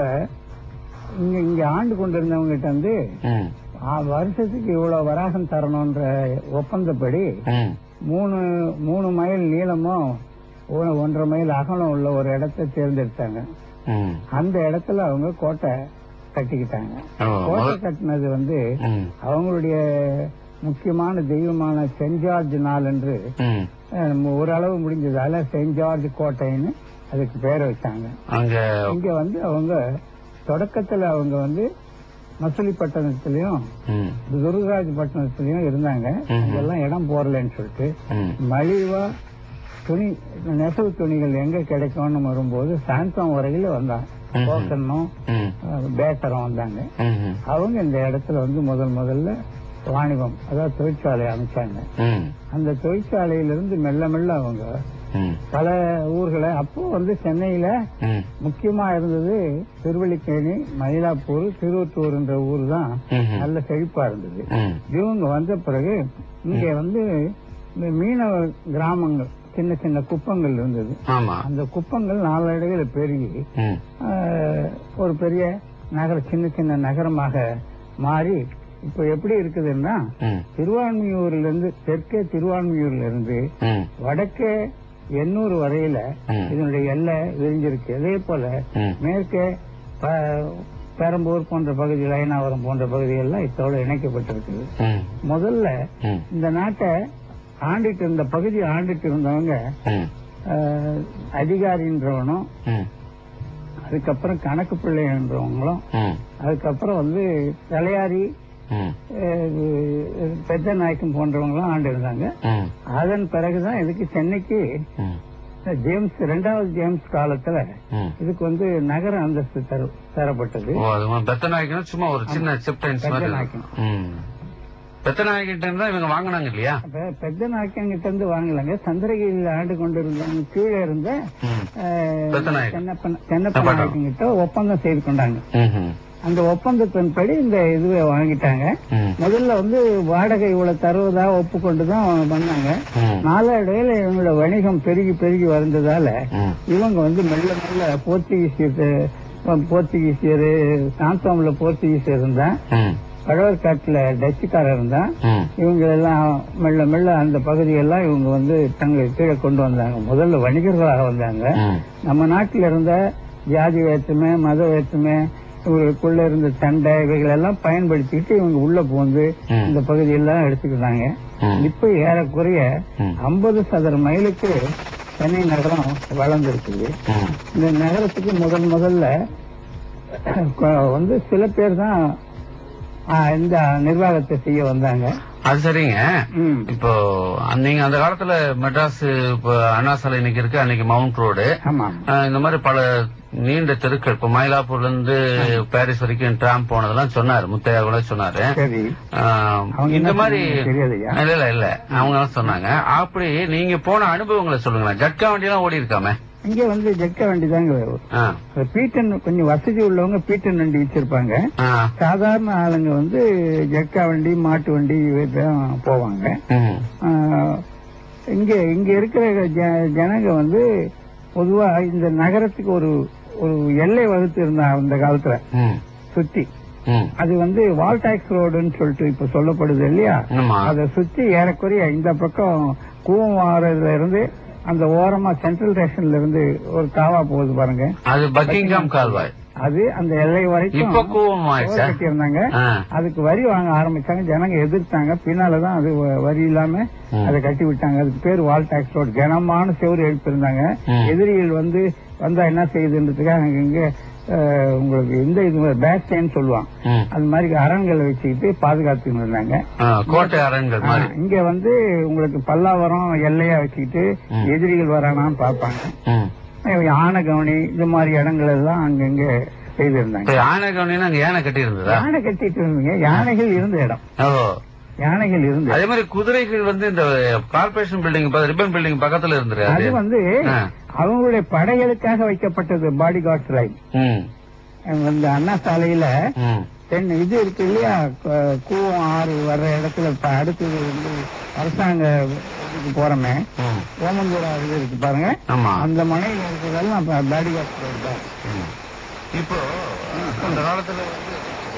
இங்க இங்க ஆண்டு கொண்டிருந்தவங்க கிட்ட வந்து ம், ஆ, வருஷத்துக்கு இவ்வளவு வராகம் தரணும்ன்ற ஒப்பந்தப்படி ம், மூணு மூணு மைல் நீளமும் ஒ- ஒன்றரை மைல் அகலம் உள்ள ஒரு இடத்தை தேர்ந்தெடுத்தாங்க ம். அந்த இடத்துல அவங்க கோட்டை கட்டிக்கிட்டாங்க ஓ, கோட்டை முதல்- கட்டினது வந்து ம், அவங்களுடைய முக்கியமான தெய்வமான சென்ட் ஜார்ஜ் நாள் என்று ம். அஹ், ஓரளவு முடிஞ்சதால சென்ட் ஜார்ஜ் கோட்டைன்னு அதுக்கு பேரை வச்சாங்க அங்க இங்க வந்து அவங்க தொடக்கத்துல அவங்க வந்து மசூலிப்பட்டினத்திலயும் ம், துர்காஜ் பட்டணத்திலயும் இருந்தாங்க ம்ஹும். அங்கெல்லாம் இடம் போறலன்னு சொல்லிட்டு ம், மலிவா துணி நெசவு துணிகள் எங்க கிடைக்கும்னு வரும்போது சாந்தம் வரையில வந்தாங்க ம்ஹும். போக்கனும் ம், பேக்கரும் வந்தாங்க ம், அவங்க இந்த இடத்துல வந்து முதல் முதல்ல வாணிபம் அதாவது தொழிற்சாலை அமைச்சாங்க ம், அந்த தொழிற்சாலையிலிருந்து மெல்ல மெல்ல அவங்க ம், பல ஊர்களை அப்போ வந்து சென்னையில ம், முக்கியமா இருந்தது திருவல்லிக்கேணி மயிலாப்பூர் திருவத்தூர் என்ற ஊர் தான் ம், நல்ல செழிப்பா இருந்தது ம், இவங்க வந்த பிறகு இங்க வந்து இந்த மீனவ கிராமங்கள் சின்ன சின்ன குப்பங்கள் இருந்தது ஆமா அந்த குப்பங்கள் நாளடைவில் பெருகி ம், ஆஹ், ஒரு பெரிய நகர சின்ன சின்ன நகரமாக மாறி இப்ப எப்படி இருக்குதுன்னா ம், திருவான்மியூர்ல இருந்து தெற்கே திருவான்மியூர்ல இருந்து ம், வடக்கே எண்ணூர் வரையில ம். இதனுடைய எல்லை விரிஞ்சிருக்கு அதே போல ம். மேற்கே ப- பெரம்பூர் போன்ற பகுதி லைனாவரம் போன்ற பகுதிகள்லாம் இதோட இணைக்கப்பட்டிருக்குது ம், முதல்ல ம், இந்த நாட்டை ஆண்டிட்டு இருந்த பகுதி ஆண்டிட்டு இருந்தவங்க ம், ஆஹ், அதிகாரின்றவனும் ம், அதுக்கப்புறம் கணக்கு பிள்ளை என்றவங்களும் ம், அதுக்கப்புறம் வந்து தலையாரி ம், பெத்த நாயக்கம் போன்றவங்களும் ஆண்டு இருந்தாங்க ம், அதன் பிறகுதான் இதுக்கு சென்னைக்கு ம், ஜேம்ஸ் இரண்டாவது ஜேம்ஸ் காலத்துல ம். இதுக்கு வந்து நகர அந்தஸ்து தர தரப்பட்டது ஓ அது மாதிரி பெத்தநாயக்கன் சும்மா ஒரு சின்ன செப்டைன்ஸ் மாதிரி பெத்தநாயக்கன். ம். பெத்தநாயக்கிட்ட இருந்தா இவங்க வாங்கினாங்க இல்லையா அப்ப பெத்த நாயக்கங்கிட்ட இருந்து வாங்கலாங்க சந்திரகிரியில் ஆண்டு கொண்டிருந்தவங்க கீழே இருந்த ம். அஹ், பெத்தநாயக்கன். சென்னப்ப சென்னப்ப நாயக்கங்கிட்ட ஒப்பந்தம் செய்து கொண்டாங்க ம்ஹும். அந்த ஒப்பந்தத்தின்படி இந்த இதுவை வாங்கிட்டாங்க ம். முதல்ல வந்து வாடகை இவ்வளவு தருவதா ஒப்புக்கொண்டு தான் வந்தாங்க ம். நாளடைவில் இவங்களோட வணிகம் பெருகி பெருகி வந்ததால ம். இவங்க வந்து மெல்ல மெல்ல போர்ச்சுகீசியர் போர்ச்சுகீசியர் சாந்தோம்ல போர்ச்சுகீசியர் இருந்தா ம். பழவர்காட்டுல டச்சுக்காரர் இருந்தா ம். இவங்க எல்லாம் மெல்ல மெல்ல அந்த பகுதியெல்லாம் இவங்க வந்து தங்களை கீழே கொண்டு வந்தாங்க முதல்ல வணிகர்களாக வந்தாங்க ம். நம்ம நாட்டில் இருந்த ஜாதி வேற்றுமை மத வேற்றுமை இவங்களுக்குள்ள இருந்த சண்டை இவைகள் எல்லாம் பயன்படுத்திக்கிட்டு இவங்க உள்ள புகுந்து ம். இந்த பகுதியெல்லாம் எடுத்துக்கிட்டாங்க ம். இப்ப ஏறக்குறைய ம். ஐம்பது சதுர மைலுக்கு சென்னை நகரம் வளர்ந்துருக்குது ம். இந்த நகரத்துக்கு முதல் முதல்ல கொ- வந்து சில பேர் தான் ஆ, இந்த நிர்வாகத்தை செய்ய வந்தாங்க அது சரிங்க ம். இப்போ நீங்க அந்த காலத்துல மெட்ராஸ் இப்போ அண்ணா சாலை இன்னைக்கு இருக்கு அன்னைக்கு மவுண்ட் ரோடு ஆமா ஆஹ் இந்த மாதிரி பல நீண்ட தெருக்கள் இப்போ மயிலாப்பூர்ல இருந்து பாரிஸ் வரைக்கும் ட்ராம் போனதெல்லாம் சொன்னாரு முத்தையா கூட சொன்னாரு சரி ஆஹ் அவங்க இந்த என்ன மாதிரி சொன்னாங்க தெரியாதுய்யா. இல்ல இல்ல இல்ல அவங்க தான் சொன்னாங்க அப்படி நீங்க போன அனுபவங்களை சொல்லுங்களேன் ஜட்கா வண்டி எல்லாம் ஓடி இருக்காமே இங்க வந்து ஜெக்க வண்டி தாங்க ஆ. பீட்டன் கொஞ்சம் வசதி உள்ளவங்க பீட்டன் வண்டி வச்சிருப்பாங்க ஆ. சாதாரண ஆளுங்க வந்து ஜெக்கா வண்டி மாட்டு வண்டி தான் போவாங்க ம். ஆஹ், இங்க இங்க இருக்கிற ஜ- ஜனங்க வந்து பொதுவா இந்த நகரத்துக்கு ஒரு ஒரு எல்லை வகுத்து இருந்தாங்க அந்த காலத்துல ம். சுத்தி ம். அது வந்து வால்டாக்ஸ் ரோடுன்னு சொல்லிட்டு இப்ப சொல்லப்படுது இல்லையா ஆமா அதை சுத்தி ஏறக்குறைய இந்த பக்கம் கூவமாறதுல இருந்து அந்த ஓரமா சென்ட்ரல் ஸ்டேஷன்ல இருந்து ஒரு காவா போகுது பாருங்க அது பக்கிங்காம் கால்வாய் அது அந்த எல்லை வரைக்கும் இப்ப கூவம் ஆயிடுச்சா கட்டி இருந்தாங்க ஆ. அதுக்கு வரி வாங்க ஆரம்பிச்சாங்க ஜனங்க எதிர்த்தாங்க பின்னாலதான் அது வ- வரி இல்லாம ம். அதை கட்டி விட்டாங்க அதுக்கு பேர் வால் டாக்ஸ் ரோடு கனமான செவரு எழுப்பியிருந்தாங்க ம். எதிரிகள் வந்து வந்தா என்ன செய்யுதுன்றதுக்காக அங்கங்க அஹ், உங்களுக்கு இந்த இது பேஸ்டேன்னு சொல்லுவான் ம். அது மாதிரி அரண்களை வச்சுக்கிட்டு பாதுகாத்துன்னு இருந்தாங்க ஆ, கோட்டை அரண்கள் மாதிரி ஆ, இங்க வந்து உங்களுக்கு பல்லாவரம் எல்லையா வச்சுக்கிட்டு ம். எதிரிகள் வரானான்னு பார்ப்பாங்க ம். ஆனகவனி இந்த மாதிரி இடங்கள் எல்லாம் அங்கங்க செய்திருந்தாங்க இப்ப யானை கவனினா அங்க யானை கட்டி இருந்ததா யானை கட்டிட்டு இருந்தீங்க யானைகள் இருந்த இடம் ஓ யானைகள் இருந்த இடம். அதே மாதிரி குதிரைகள் வந்து இந்த கார்பரேஷன் பில்டிங் ரிப்பன் பில்டிங் பக்கத்துல இருந்துரு அது அது வந்து ஆ. அவங்களுடைய படைகளுக்காக வைக்கப்பட்டது பாடி கார்ட்ஸ் லைன் ம். இந்த அண்ணா சாலையில ம். தென் இது இருக்கு இல்லையா கு- கூவம் ஆறு வர்ற இடத்துல இப்ப அடுத்தது வந்து அரசாங்க இதுக்கு போறோமே ம். ஓமந்தூரா இது இருக்கு பாருங்க ஆமா அந்த மனையில இருக்கிறதெல்லாம் பாடி கார்ட்ஸ் தான் ம். இப்போ அந்த காலத்துல வந்து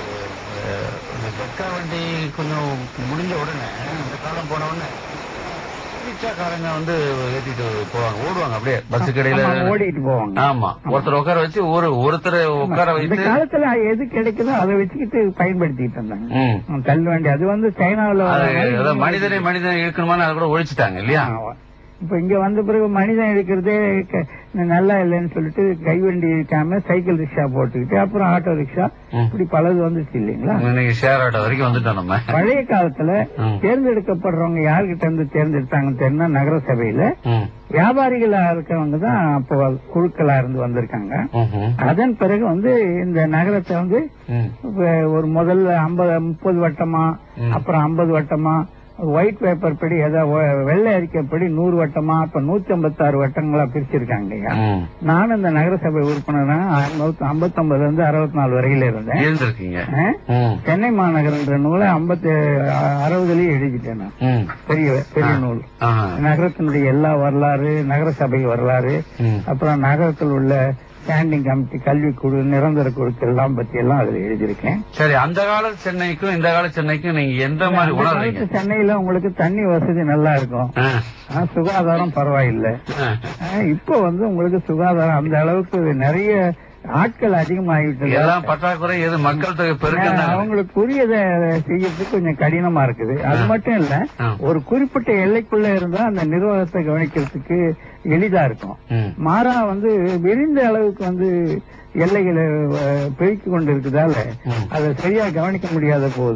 அஹ், இந்த ஜட்கா வண்டி கொஞ்சம் முடிஞ்ச உடனே அந்த காலம் போன உடனே ரிக்ஷாக்காரங்க வந்து ஏத்திட்டு போவாங்க ஓடுவாங்க அப்படியே பஸ் கடையில ஆமா, ஓடிட்டு போவாங்க ஆமா ஒருத்தர் உட்கார வச்சு ஒரு ஒருத்தரை உட்கார இந்த வைத்து காலத்துல எது கிடைக்குதோ அதை வச்சுக்கிட்டு பயன்படுத்திட்டு இருந்தாங்க ம். ம், தள்ளுவண்டி அது வந்து சைனாவுல அது வர மாதிரி அதாவது மனிதனை மனிதனை இழுக்கணுமான்னு அதை கூட ஒழிச்சிட்டாங்க இல்லையா ஆமா. இப்ப இங்க வந்த பிறகு மனிதன் எடுக்கிறதே க- நல்லா இல்லைன்னு சொல்லிட்டு கைவண்டி இருக்காம சைக்கிள் ரிக்ஷா போட்டுக்கிட்டு அப்புறம் ஆட்டோ ரிக்ஷா ம். இப்படி பலது வந்துச்சு இல்லைங்களா இன்னைக்கு ஷேர் ஆட்டோ வரைக்கும் வந்துட்டோம் நம்ம பழைய காலத்துல ம். தேர்ந்தெடுக்கப்படுறவங்க யார்கிட்ட இருந்து தேர்ந்தெடுத்தாங்கன்னு தெரியுமா நகர சபையில ம். வியாபாரிகளா இருக்கவங்க தான் அப்போ குழுக்களா இருந்து வந்திருக்காங்க ம்ஹும். அதன் பிறகு வந்து இந்த நகரத்தை வந்து ம். இப்ப ஒரு முதல்ல ஐம்பது முப்பது வட்டமா ம். அப்புறம் ஐம்பது வட்டமா ஒயிட் பேப்பர் படி ஏதாவது வெள்ளை அறிக்கைப்படி நூறு வட்டமா அப்ப நூத்தி ஐம்பத்தாறு வட்டங்களா பிரிச்சிருக்காங்க ஐயா. ம். நானும் இந்த நகரசபை உறுப்பினரா ஐம்பத்தி ஒன்பதுல இருந்து அறுபத்தி நாலு வரையில இருந்தேன் இருந்திருக்கீங்க ஆ? ம். சென்னை மாநகரன்ற நூலை ஐம்பத்தி அறுபதுலயும் எழுதிட்டேன் நான் ம். பெரிய பெரிய நூல் ஆஹா. நகரத்தினுடைய எல்லா வரலாறு நகரசபை வரலாறு ம். அப்புறம் நகரத்தில் உள்ள ஸ்டாண்டிங் கமிட்டி கல்விக்குழு நிரந்தர குழுக்கள் எல்லாம் பத்தி எல்லாம் அதுல எழுதியிருக்கேன் சரி அந்த கால சென்னைக்கும் இந்த கால சென்னைக்கும் நீங்க எந்த மாதிரி அந்த உணர்றீங்க காலத்து சென்னையில உங்களுக்கு தண்ணி வசதி நல்லா இருக்கும் ஆ. ஆனா சுகாதாரம் பரவாயில்லை ஆ. ஆனா, இப்போ வந்து உங்களுக்கு சுகாதாரம் அந்த அளவுக்கு நிறைய ஆட்கள் அதிகமாகிவிட்டது எல்லாம் பற்றாக்குறை எது மக்கள் தொகை பெருக்கம் தான். அவங்களுக்கு உரியதை செய்யறதுக்கு கொஞ்சம் கடினமா இருக்குது அது மட்டும் இல்ல ஆ. ஒரு குறிப்பிட்ட எல்லைக்குள்ள இருந்தா அந்த நிர்வாகத்தை கவனிக்கிறதுக்கு எளிதா இருக்கும் ம். மாறா வந்து விரிந்த அளவுக்கு வந்து எல்லைகளை அஹ், பெருக்கிக் கொண்டு இருக்குதால ம். அதை சரியா கவனிக்க முடியாத போது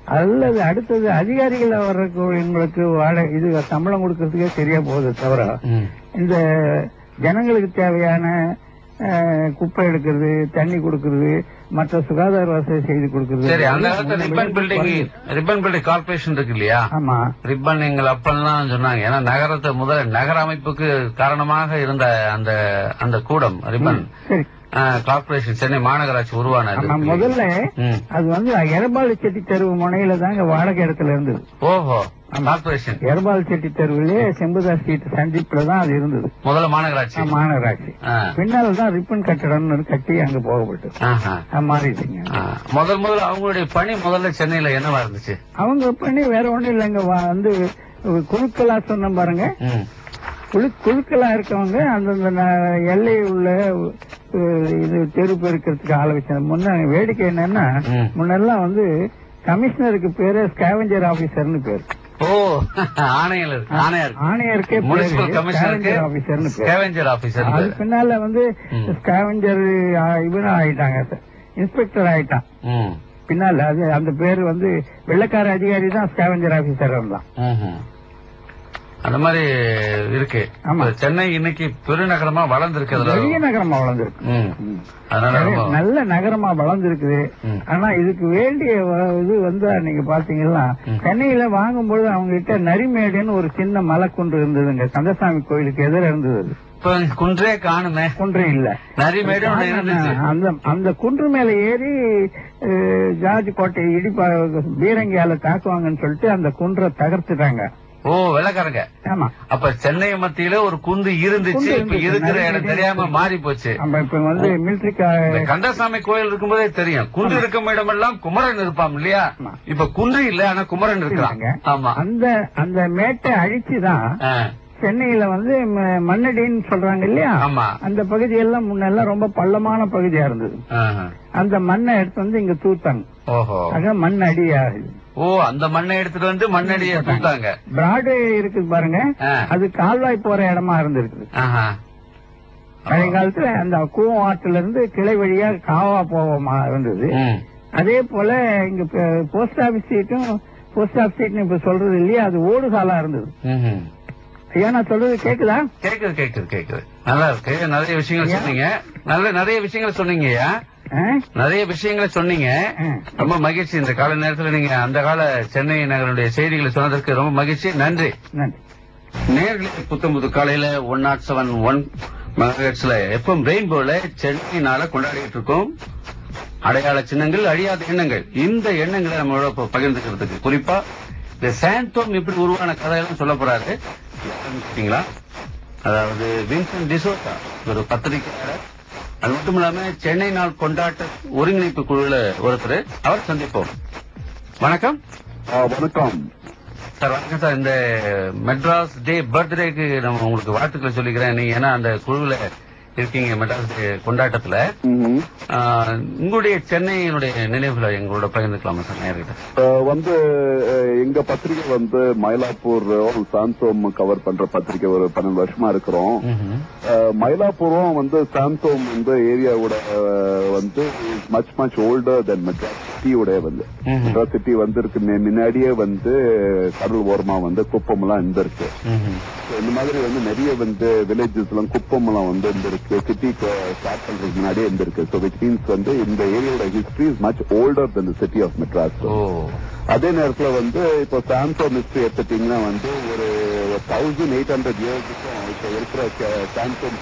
அல்லது அடுத்தது அதிகாரிகள் வர்றவங்களுக்கு வாடகை இது சம்பளம் கொடுக்கறதுக்கே சரியா போகுது தவிர ம். இந்த ஜனங்களுக்கு தேவையான அஹ், குப்பை எடுக்கிறது தண்ணி கொடுக்கறது மற்ற சுகாதார வசதி செய்து கொடுக்கறது சரி அந்த காலத்துல Ripon building Ripon building corporation இருக்கு இல்லையா ஆமா ரிப்பன் எங்கள் அப்பன்லாம் சொன்னாங்க ஏன்னா நகரத்தை முதல் நகர அமைப்புக்கு காரணமாக இருந்த அந்த அந்த கூடம் ரிப்பன் சரி கார்பரேஷன் சென்னை மாநகராட்சி உருவானது ஆமா முதல்ல ம். அது வந்து எரபாலு செட்டி தெருவு முனையில தாங்க வாடகை இடத்துல இருந்தது ஓஹோ கார்பரேஷன் எரபாலு செட்டி தெருவிலே செம்புதாஸ் ஸ்ட்ரீட் சந்திப்புல தான் அது இருந்தது முதல்ல மாநகராட்சி ஆ, மாநகராட்சி ஆ. பின்னால தான் ரிப்பன் கட்டடம்னு கட்டி அங்க போகப்பட்டது ஆஹா. அது மாறிடுச்சுங்க ஆ. முதல் முதல்ல அவங்களுடைய பணி முதல்ல சென்னையில என்னவா இருந்துச்சு அவங்க பண்ணி வேற ஒண்ணும் இல்லைங்க வா- வந்து குழுக்களா சொன்ன பாருங்க ம். குழு குழுக்களா இருக்கவங்க அந்தந்த ந- எல்லை உள்ள அஹ், இது தெரு பெருக்கிறதுக்கு ஆள வச்சாங்க முன்ன வேடிக்கை என்னன்னா ம். முன்னெல்லாம் வந்து கமிஷனருக்கு பேரு ஸ்கேவஞ்சர் ஆபீசர்னு பேரு ஓ ஆணையர் இருக்கு ஆணையர் ஆணையருக்கே முனிசிபல் கமிஷனருக்கு ஸ்கேவஞ்சர் ஆபீசர்னு பேரு ஸ்கேவெஞ்சர் ஆபீசர் அது பின்னால வந்து ம். ஸ்கேவஞ்சர் இவனும் ஆயிட்டாங்க இன்ஸ்பெக்டர் ஆயிட்டான் ம். பின்னால அது அந்த பேரு வந்து வெள்ளக்கார அதிகாரி தான் ஸ்கேவஞ்சர் ஆபீசர் இருந்தான் ம்ஹும். அந்த மாதிரி இருக்கு ஆமா. இப்ப சென்னை இன்னைக்கு பெருநகரமா வளர்ந்திருக்கிறதுல பெரிய நகரமா வளர்ந்துருக்கு ம். அதனால ரொம்ப நல்ல நகரமா வளர்ந்துருக்குது ம். ஆனா இதுக்கு வேண்டிய வ- இது வந்து நீங்க பாத்தீங்கன்னா சென்னையில வாங்கும்போது அவங்க கிட்ட நரிமேடுன்னு ஒரு சின்ன மலைக்குன்று இருந்ததுங்க கந்தசாமி கோயிலுக்கு எதிர இருந்தது அது. இப்ப குன்றே காணுமே குன்று இல்ல நரிமேடு ஒண்ணு இருந்துச்சு அந்த அந்த குன்று மேல ஏறி அஹ், ஜார்ஜ் கோட்டையை இடிப்பா பீரங்கியால தாக்குவாங்கன்னு சொல்லிட்டு அந்த குன்றை தகர்த்துட்டாங்க ஓ வெள்ளக்காரங்க ஆமா அப்ப சென்னை மத்தியில ஒரு குந்து இருந்துச்சு குந்து இப்ப இருந்துச்சு. இருக்கிற நிறைய இடம் தெரியாம மாறி போச்சு நம்ம இப்ப வந்து மிலிட்டரி இந்த கந்தசாமி கோயில் இருக்கும்போதே தெரியும் குன்று இருக்கும் இடமெல்லாம் குமரன் இருப்பான் இல்லையா ஆமா. இப்ப குன்று இல்ல ஆனா குமரன் இருக்கிறான் ஆமா அந்த அந்த மேட்டை அழிச்சுதான் ஆ, சென்னையில வந்து ம- மண்ணடின்னு சொல்றாங்க இல்லையா ஆமா அந்த பகுதியெல்லாம் முன்னெல்லாம் ரொம்ப பள்ளமான பகுதியா இருந்தது ஆஹா. அந்த மண்ணை எடுத்து வந்து இங்க தூத்தாங்க ஓஹோ ஆக மண் அடியாகுது ஓ அந்த மண்ணை எடுத்துட்டு வந்து மண்ணடிய தூத்தாங்க பிராட்வே இருக்குது பாருங்க ஆ. அது கால்வாய் போற இடமா இருந்திருக்குது ஆஹா. பழைய காலத்துல அந்த கூவம் ஆற்றுல இருந்து கிளை வழியா காவா போவமா இருந்தது ம். அதே போல இங்க போஸ்ட் ஆபீஸ் சீட்டும் போஸ்ட் ஆபீஸ் சீட்னு இப்ப சொல்றது இல்லையா அது ஓடுகாலா இருந்தது ம்ஹும். ஐயா நான் சொல்றது கேக்குதா கேக்குது கேக்குது கேக்குது நல்லா இருக்கு நிறைய விஷயங்கள் சொன்னீங்க நல்ல நிறைய விஷயங்கள் சொன்னீங்கய்யா ஆ? நிறைய விஷயங்களை சொன்னீங்க ஆ. ரொம்ப மகிழ்ச்சி இந்த கால நேரத்துல நீங்க அந்த கால சென்னை நகருடைய செய்திகளை சொன்னதற்கு ரொம்ப மகிழ்ச்சி நன்றி நன்றி நேர்களை புத்தம்புது காலையில ஒன் நாட் செவன் ஒன் மெகாஹெட்ஸ்ல எஃப்எம் ரெயின்போல சென்னை நாள கொண்டாடிட்டு இருக்கோம் அடையாள சின்னங்கள் அழியாத எண்ணங்கள் இந்த எண்ணங்களை நம்மளோட இப்ப பகிர்ந்துக்கிறதுக்கு குறிப்பா இந்த சாந்தோம் எப்படி உருவான கதையெல்லாம் சொல்ல போறாரு யாருன்னு கேட்டீங்களா அதாவது வின்சென்ட் டிசோசா ஒரு பத்திரிகையாளர் அது மட்டும் இல்லாம சென்னை நாள் கொண்டாட்ட ஒருங்கிணைப்பு குழுல ஒருத்தர் அவர் சந்திப்போம் வணக்கம் வணக்கம் சார் வணக்கம் சார் இந்த மெட்ராஸ் டே பர்த்டேக்கு நம்ம உங்களுக்கு வாழ்த்துக்களை சொல்லிக்கிறேன் நீங்க ஏன்னா அந்த குழுவில் இருக்கீங்க மெட்ராஸ் டே கொண்டாட்டத்துல ஆஹ், உங்களுடைய சென்னையினுடைய நினைவுகளை எங்களோட பகிர்ந்துக்கலாமா சார் நேர்கிட்ட அஹ் வந்து அஹ் எங்க பத்திரிகை வந்து மயிலாப்பூர் சாம்சோம் கவர் பண்ற பத்திரிகை ஒரு பன்னெண்டு வருஷமா இருக்கிறோம் ம்ஹும். அஹ் மயிலாப்பூரும் வந்து சாம்சோம் இந்த ஏரியாவோட அஹ், வந்து much much older than Madras சிட்டியோட வந்து ம்ஹும். மெட்ராஸ் சிட்டி வந்திருக்கு மு- முன்னாடியே வந்து கடல் ஓரமா வந்து குப்பம் எல்லாம் இருந்திருக்கு ம்ஹும். So இந்த மாதிரி வந்து நிறைய வந்து வில்லேஜஸ் எல்லாம் குப்பம் எல்லாம் வந்து இருந்திருக்கு சிட்டி ஸ்டார்ட் பண்றதுக்கு முன்னாடியே இருந்திருக்கு ஸோ விச் மீன்ஸ் வந்து இந்த ஏரியாவோட history is much older than city of Madras ஓ அதே நேரத்துல வந்து இப்போ சாம்சோன் ஹிஸ்டரி எடுத்துட்டீங்கன்னா வந்து ஒரு தௌசண்ட் எயிட் ஹண்ட்ரட் இயர்ஸுக்கும் இப்போ இருக்கிற சாம்சோன்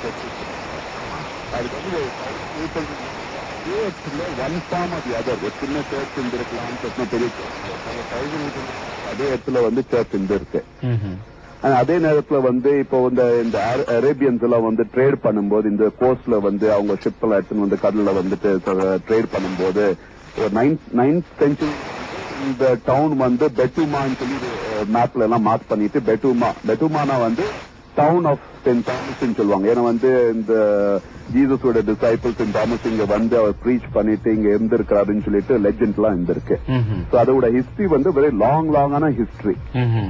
அதுக்கு வந்து எயிட் ஹண்ட்ரட் இயர்ஸ்ல ஒன் ஃபார்ம் ஆஃப் அதர் ஒரு சின்ன சர்ச் இருந்திருக்கலாம் பிரச்சனை பெரிய தௌசண்ட் அதே இடத்துல வந்து சர்ச் இருந்திருக்கு ம்ஹும். ஆனா அதே நேரத்துல வந்து இப்போ இந்த இந்த அரேபியன்ஸ் எல்லாம் வந்து ட்ரேட் பண்ணும்போது இந்த கோஸ்ட்ல வந்து அவங்க ஷிப் எல்லாம் எடுத்துன்னு வந்து கடல்ல வந்துட்டு ட்ரேட் பண்ணும்போது ஒரு நைன்த் நைன்த் செஞ்சுரி இந்த டவுன் வந்து பெட்டுமான்னு சொல்லி மேப்ல எல்லாம் மார்க் பண்ணிட்டு பெட்டுமா பெட்டுமானா வந்து டவுன் ஆஃப் சென்ட் தாமஸ் சொல்லுவாங்க ஏன்னா வந்து இந்த ஜீசஸோட டிசைபிள்ஸ் சென்ட் தாமஸ் இங்க வந்து அவர் ப்ரீச் பண்ணிட்டு இங்க இருந்திருக்காருன்னு சொல்லிட்டு லெஜெண்ட் எல்லாம் இருந்திருக்கு ம்ஹும். ஸோ அதோட ஹிஸ்டரி வந்து வெரி லாங் லாங்கான ஹிஸ்டரி ம்ஹும்.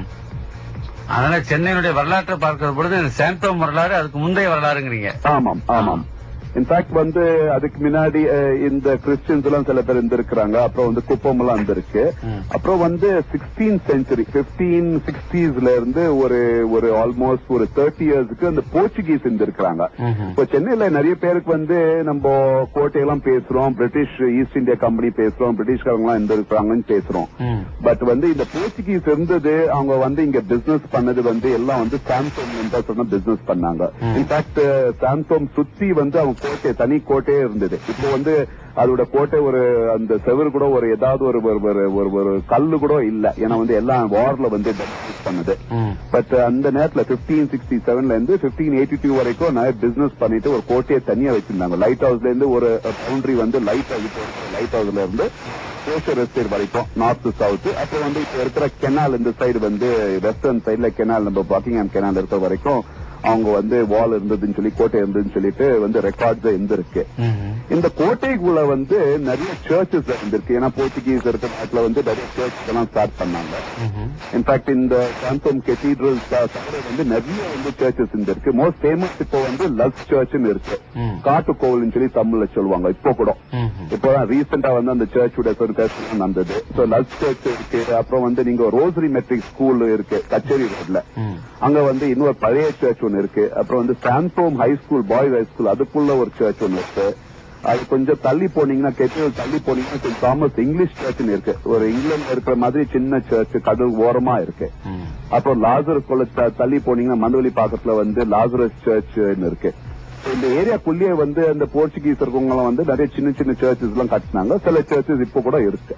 அதனால சென்னையினுடைய வரலாற்றை பார்க்கிற பொழுது இது சாந்தோம் வரலாறு அதுக்கு முந்தைய வரலாறுங்கிறீங்க ஆமாம் ஆமாம் இன்ஃபேக்ட் வந்து அதுக்கு முன்னாடி அஹ், இந்த கிறிஸ்டியன்ஸ் எல்லாம் சில பேர் இருந்திருக்கிறாங்க அப்புறம் வந்து குப்பம் எல்லாம் இருந்திருக்கு அப்புறம் வந்து சிக்ஸ்டீன் செஞ்சுரி பிப்டீன் சிக்ஸ்டீஸ்ல இருந்து ஒரு ஒரு ஆல்மோஸ்ட் ஒரு தேர்ட்டி இயர்ஸ்க்கு அந்த போர்ச்சுகீஸ் இருந்திருக்கிறாங்க இப்போ சென்னையில நிறைய பேருக்கு வந்து நம்ம கோட்டையெல்லாம் பேசுறோம் பிரிட்டிஷ் ஈஸ்ட் இந்தியா கம்பெனி பேசுறோம் பிரிட்டிஷ்காரங்க எல்லாம் இருந்திருக்காங்கன்னு பேசுறோம் பட் வந்து இந்த போர்ச்சுகீஸ் இருந்தது அவங்க வந்து இங்க பிசினஸ் பண்ணது வந்து எல்லாம் வந்து சாம்சங் சொன்ன பிசினஸ் பண்ணாங்க இன்ஃபேக்ட் சாம்சங் சுத்தி வந்து அவங்க கோட்டை தனி கோட்டையே இருந்தது இப்போ வந்து அதோட கோட்டை ஒரு அந்த செவரு கூட ஒரு ஏதாவது ஒரு ஒரு- ஒரு ஒரு ஒரு கல்லு கூட இல்ல ஏன்னா வந்து எல்லாம் வார்ல வந்து டெமாலிஷ் பண்ணது பட் அந்த நேரத்துல பிப்டீன் சிக்ஸ்டி செவன்ல இருந்து பிப்டீன் எயிட்டி டூ வரைக்கும் நிறைய பிசினஸ் பண்ணிட்டு ஒரு கோட்டையை தனியா வச்சிருந்தாங்க லைட் ஹவுஸ்ல இருந்து ஒரு பவுண்டரி வந்து லைட் லைட் ஹவுஸ்ல இருந்து ஓஷர் எஸ்டேட் வரைக்கும் நார்த் சவுத் அப்புறம் வந்து இப்ப இருக்கிற கெனால் இந்த சைடு வந்து வெஸ்டர்ன் சைடுல கெனால் நம்ம பக்கிங்ஹாம் கெனால் இருக்கிற வரைக்கும் அவங்க வந்து வால் இருந்ததுன்னு சொல்லி கோட்டை இருந்ததுன்னு சொல்லிட்டு வந்து ரெக்கார்ட்ஸ் இருந்திருக்கு இந்த கோட்டைக்குள்ள வந்து நிறைய சர்ச்சஸ் இருந்திருக்கு ஏன்னா போர்ச்சுகீஸ் இருக்கிற நாட்டுல வந்து நிறைய சர்ச் எல்லாம் ஸ்டார்ட் பண்ணாங்க இன்ஃபேக்ட் இந்த சாந்தோம் கெத்தீட்ரல் தவிர வந்து நிறைய வந்து சர்ச்சஸ் இருந்திருக்கு மோஸ்ட் ஃபேமஸ் இப்போ வந்து லஸ் சர்ச்னு இருக்கு காட்டு கோவில்னு சொல்லி தமிழ்ல சொல்லுவாங்க இப்போ கூட இப்போதான் ரீசெண்டா வந்து அந்த சர்ச்சோட சொர்க்கம் நடந்தது சோ லஸ் சர்ச் இருக்கு அப்புறம் வந்து நீங்க ரோசரி மெட்ரிக் ஸ்கூல் இருக்கு கச்சேரி ரோட்ல அங்க வந்து இன்னொரு பழைய சர்ச் ஒன்னு இருக்கு அப்புறம் வந்து Santhome high school boys high school அதுக்குள்ள ஒரு சர்ச் ஒன்னு இருக்கு அது கொஞ்சம் தள்ளி போனீங்கன்னா கெட்டில் தள்ளி போனீங்கன்னா கொஞ்சம் தாமஸ் இங்கிலீஷ் சர்ச்னு இருக்கு ஒரு இங்கிலாந்துல இருக்கிற மாதிரி சின்ன சர்ச் கடல் ஓரமா இருக்கு அப்புறம் லாசரஸ் கொள்ள த- தள்ளி போனீங்கன்னா மந்தவெளி பாக்கத்துல வந்து லாசரஸ் சர்ச்னு இருக்கு இந்த ஏரியாக்குள்ளேயே வந்து அந்த போர்ச்சுகீஸ் இருக்கவங்க எல்லாம் வந்து நிறைய சின்ன சின்ன சர்ச்சஸ் எல்லாம் கட்டினாங்க சில சர்ச்சஸ் இப்ப கூட இருக்கு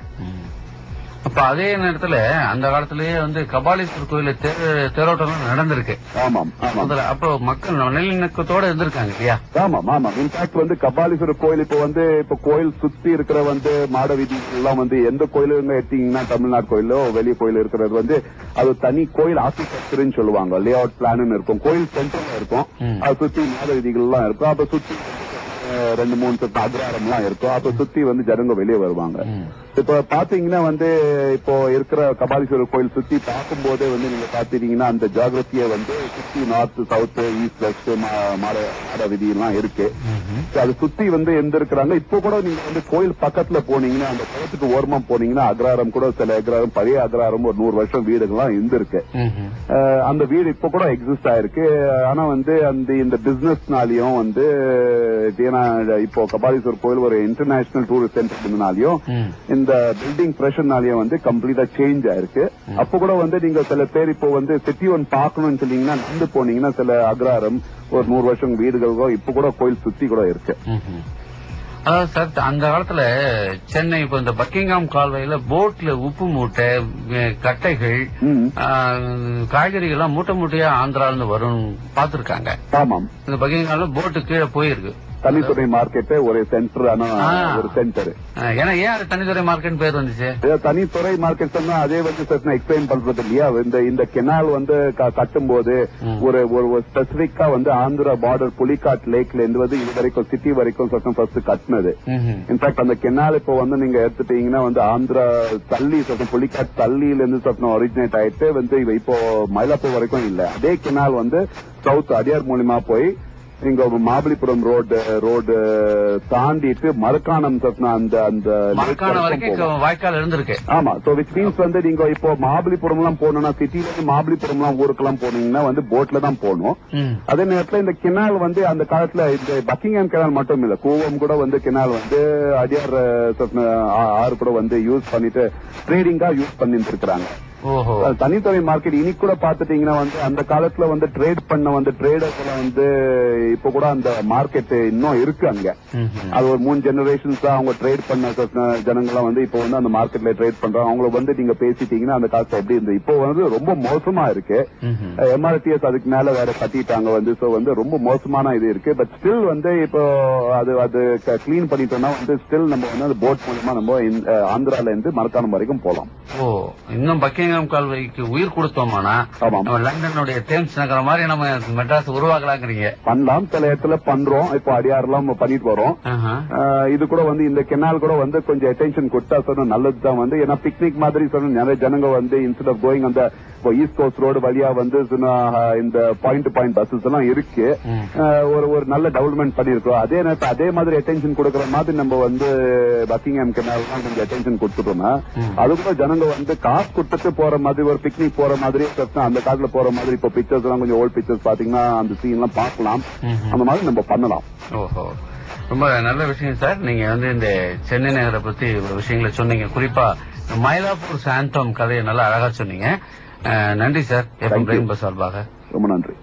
அப்ப அதே நேரத்துல அந்த காலத்திலேயே வந்து கபாலீஸ்வரர் கோயில தேர்- தேரோட்டம் நடந்திருக்கு ஆமாம் ஆமாம் முதல்ல அப்போ மக்கள் நல்லிணக்கத்தோட இருந்திருக்காங்க இல்லையா ஆமாம் ஆமாம் இன்ஃபேக்ட் வந்து கபாலீஸ்வரர் கோயில் இப்ப வந்து இப்ப கோயில் சுத்தி இருக்கிற வந்து மாட வீதி எல்லாம் வந்து எந்த கோயிலுங்க எடுத்தீங்கன்னா தமிழ்நாடு கோயிலோ வெளிய கோயில் இருக்கிறது வந்து அது தனி கோயில் ஆர்கிடெக்சர்னு சொல்லுவாங்க லே அவுட் பிளான் இருக்கும் கோயில் சென்டர்ல இருக்கும் அது சுத்தி மாட வீதிகள் எல்லாம் இருக்கும் அப்ப சுத்தி அஹ், ரெண்டு மூணு சொத்து அக்ராரம் எல்லாம் இருக்கும் அப்ப சுத்தி வந்து ஜனங்க வெளியே வருவாங்க இப்ப பாத்தீங்கன்னா வந்து இப்போ இருக்கிற கபாலீஸ்வரர் கோயில் சுத்தி பார்க்கும்போதே வந்து நீங்க பாத்தீங்கன்னா அந்த ஜியாகிரபியை வந்து சுத்தி நார்த் சவுத் ஈஸ்ட் வெஸ்ட் மாட மாட விதி எல்லாம் இருக்கு So, அது சுத்தி வந்து எந்த இருக்கிறாங்க இப்போ கூட நீங்க வந்து கோயில் பக்கத்துல போனீங்கன்னா அந்த குளத்துக்கு ஓரமா போனீங்கன்னா அக்ராரம் கூட சில அக்ராரம் பழைய அக்ராரம் ஒரு நூறு வருஷம் வீடுகள்லாம் இருந்திருக்கு அஹ் அந்த வீடு இப்ப கூட எக்ஸிஸ்ட் ஆயிருக்கு ஆனா வந்து அந்த இந்த பிசினஸ்னாலையும் வந்து ஏன்னா இப்போ கபாலீஸ்வரர் கோயில் ஒரு இன்டர்நேஷனல் டூரிஸ்ட் சென்டர்னாலையும் இந்த பில்டிங் பிரஷர்னாலையும் வந்து கம்ப்ளீட்டா சேஞ்ச் ஆயிருக்கு அப்ப கூட வந்து நீங்க சில பேர் இப்போ வந்து சிட்டி ஒன் பார்க்கணும்னு சொன்னீங்கன்னா நடந்து போனீங்கன்னா சில அக்ராரம் ஒரு நூறு வருஷம் வீடுகளுக்கோ இப்ப கூட கோயில் சுத்தி கூட இருக்கு அதாவது சார் அந்த காலத்துல சென்னை இப்ப இந்த பக்கிங்ஹாம் கால்வாயில போட்ல உப்பு மூட்டை அஹ், கட்டைகள் ம். ஆஹ், காய்கறிகள்லாம் மூட்டை மூட்டையா ஆந்திரால இருந்து வரும் பாத்துருக்காங்க ஆமாம் இந்த பக்கிங்ஹாம்ல போட்டு கீழே போயிருக்கு தனித்துறை மார்க்கெட் ஒரு சென்டர் ஆனா ஆ. ஒரு சென்டர் ஆஹ், ஏன்னா ஏன் அது தனித்துறை மார்க்கெட் பேர் வந்துச்சு ஏதோ தனித்துறை மார்க்கெட் சொன்னா அதே வந்து சார் எக்ஸ்பிளைன் பண்றது இல்லையா இந்த இந்த கெனால் வந்து க- கட்டும்போது ஒரு ஒரு ஸ்பெசிபிக்கா வந்து ஆந்திரா பார்டர் புலிகாட் லேக்ல இருந்து வந்து இது வரைக்கும் சிட்டி வரைக்கும் சொன்ன ஃபர்ஸ்ட் கட்டினது ம்ஹும். இன்ஃபேக்ட் அந்த கெனால் இப்போ வந்து நீங்க எடுத்துட்டீங்கன்னா வந்து ஆந்திரா தள்ளி சொன்ன புலிகாட் தள்ளியில இருந்து சொன்ன ஒரிஜினேட் ஆயிட்டு வந்து இவ இப்போ மயிலாப்பூர் வரைக்கும் இல்ல அதே கெனால் வந்து சவுத் அடியார் மூலியமா போய் இங்க மகாபலிபுரம் ரோடு ரோடு தாண்டிட்டு மரக்காணம் சொன்ன அந்த அந்த lake மரக்கான வரைக்கும் போகும். வரைக்கும் வாய்க்கால் இருந்திருக்கு ஆமா சோ விச் மீன்ஸ் வந்து நீங்க இப்போ மகாபலிபுரம் எல்லாம் போகணும்னா சிட்டில இருந்து மகாபலிபுரம் எல்லாம் ஊருக்கெல்லாம் போனீங்கன்னா வந்து போட்ல தான் போகணும் ம். அதே நேரத்துல இந்த கெனால் வந்து அந்த காலத்துல இந்த பக்கிங்ஹாம் கெனால் மட்டும் இல்ல கூவம் கூட வந்து கெனால் வந்து அடியார் அஹ், சொன்ன ஆ- ஆறு கூட வந்து யூஸ் பண்ணிட்டு ட்ரேடிங்கா யூஸ் பண்ணிட்டு இருக்கிறாங்க ஓஹோ அது தனித்துறை மார்க்கெட் இன்னைக்கு கூட பாத்துட்டீங்கன்னா வந்து அந்த காலத்துல வந்து ட்ரேட் பண்ண வந்து ட்ரேடர்ஸ் எல்லாம் வந்து இப்ப கூட அந்த மார்க்கெட் இன்னும் இருக்கு அங்க ம்ஹும். அது ஒரு மூணு ஜெனரேஷன்ஸ் அவங்க ட்ரேட் பண்ண சொன்ன ஜனங்களாம் வந்து இப்போ வந்து அந்த மார்க்கெட்ல ட்ரேட் பண்றாங்க அவங்கள வந்து நீங்க பேசிட்டீங்கன்னா அந்த காசு எப்படி இருந்து இப்போ வந்து ரொம்ப மோசமா இருக்கு ம்ஹும். எம்ஆர்டிஎஸ் அதுக்கு மேல வேற கட்டிட்டாங்க வந்து சோ வந்து ரொம்ப மோசமான இது இருக்கு பட் ஸ்டில் வந்து இப்போ அது அது கிளீன் பண்ணிட்டோம்னா வந்து ஸ்டில் நம்ம வந்து அந்த போட் மூலமா நம்ம இந்த, அஹ், ஆந்திரால இருந்து மரக்காணம் வரைக்கும் போலாம் ஓ இன்னும் பக்கிங்ஹாம் கால்வாய்க்கு உயிர் கொடுத்தோமானா ஆமாம் நம்ம லண்டனுடைய தேம்ஸ் நகரம் மாதிரி நம்ம மெட்ராஸ் உருவாக்கலாங்கிறீங்க பண்ணலாம் சில இடத்துல பண்றோம் இப்போ அடியாரெல்லாம் பண்ணிட்டு வரோம் ஆஹா. ஆஹ் இது கூட வந்து இந்த கெனால் கூட வந்து கொஞ்சம் அட்டென்ஷன் கொடுத்தா சொன்னா நல்லதுதான் வந்து ஏன்னா பிக்னிக் மாதிரி சொன்ன நிறைய ஜனங்க வந்து இன்ஸ்டெட் ஆஃப் கோயிங் அந்த இப்போ ஈஸ்ட் கோஸ்ட் ரோடு வழியா வந்து சின்ன, அஹ், இந்த பாயிண்ட் டு பாயிண்ட் பஸ்ஸஸ் எல்லாம் இருக்கு ம். அஹ், ஒரு ஒரு நல்ல டெவலப்மெண்ட் பண்ணிருக்கோம் அதே நேரத்தில் அதே மாதிரி அட்டென்ஷன் கொடுக்கற மாதிரி நம்ம வந்து பக்கிங்ஹாம் கெனால் கொஞ்சம் அட்டென்ஷன் கொடுத்துட்டோம்னா அதுக்குள்ள ஜனங்க வந்து காசு கொடுத்துட்டு போற மாதிரி ஒரு பிக்னிக் போற மாதிரி plus அந்த காலத்துல போற மாதிரி இப்போ பிக்சர்ஸ் எல்லாம் கொஞ்சம் ஓல்ட் பிக்சர்ஸ் பாத்தீங்கன்னா அந்த சீன் எல்லாம் பார்க்கலாம் அந்த மாதிரி நம்ம பண்ணலாம் ஓஹோ ரொம்ப நல்ல விஷயம் சார் நீங்க வந்து இந்த சென்னை நகரை பத்தி ஒரு விஷயங்களை சொன்னீங்க குறிப்பா மயிலாப்பூர் சாந்தோம் கதையை நல்லா அழகா சொன்னீங்க அஹ், நன்றி சார் Thank you. எப்போ சார்பாக ரொம்ப நன்றி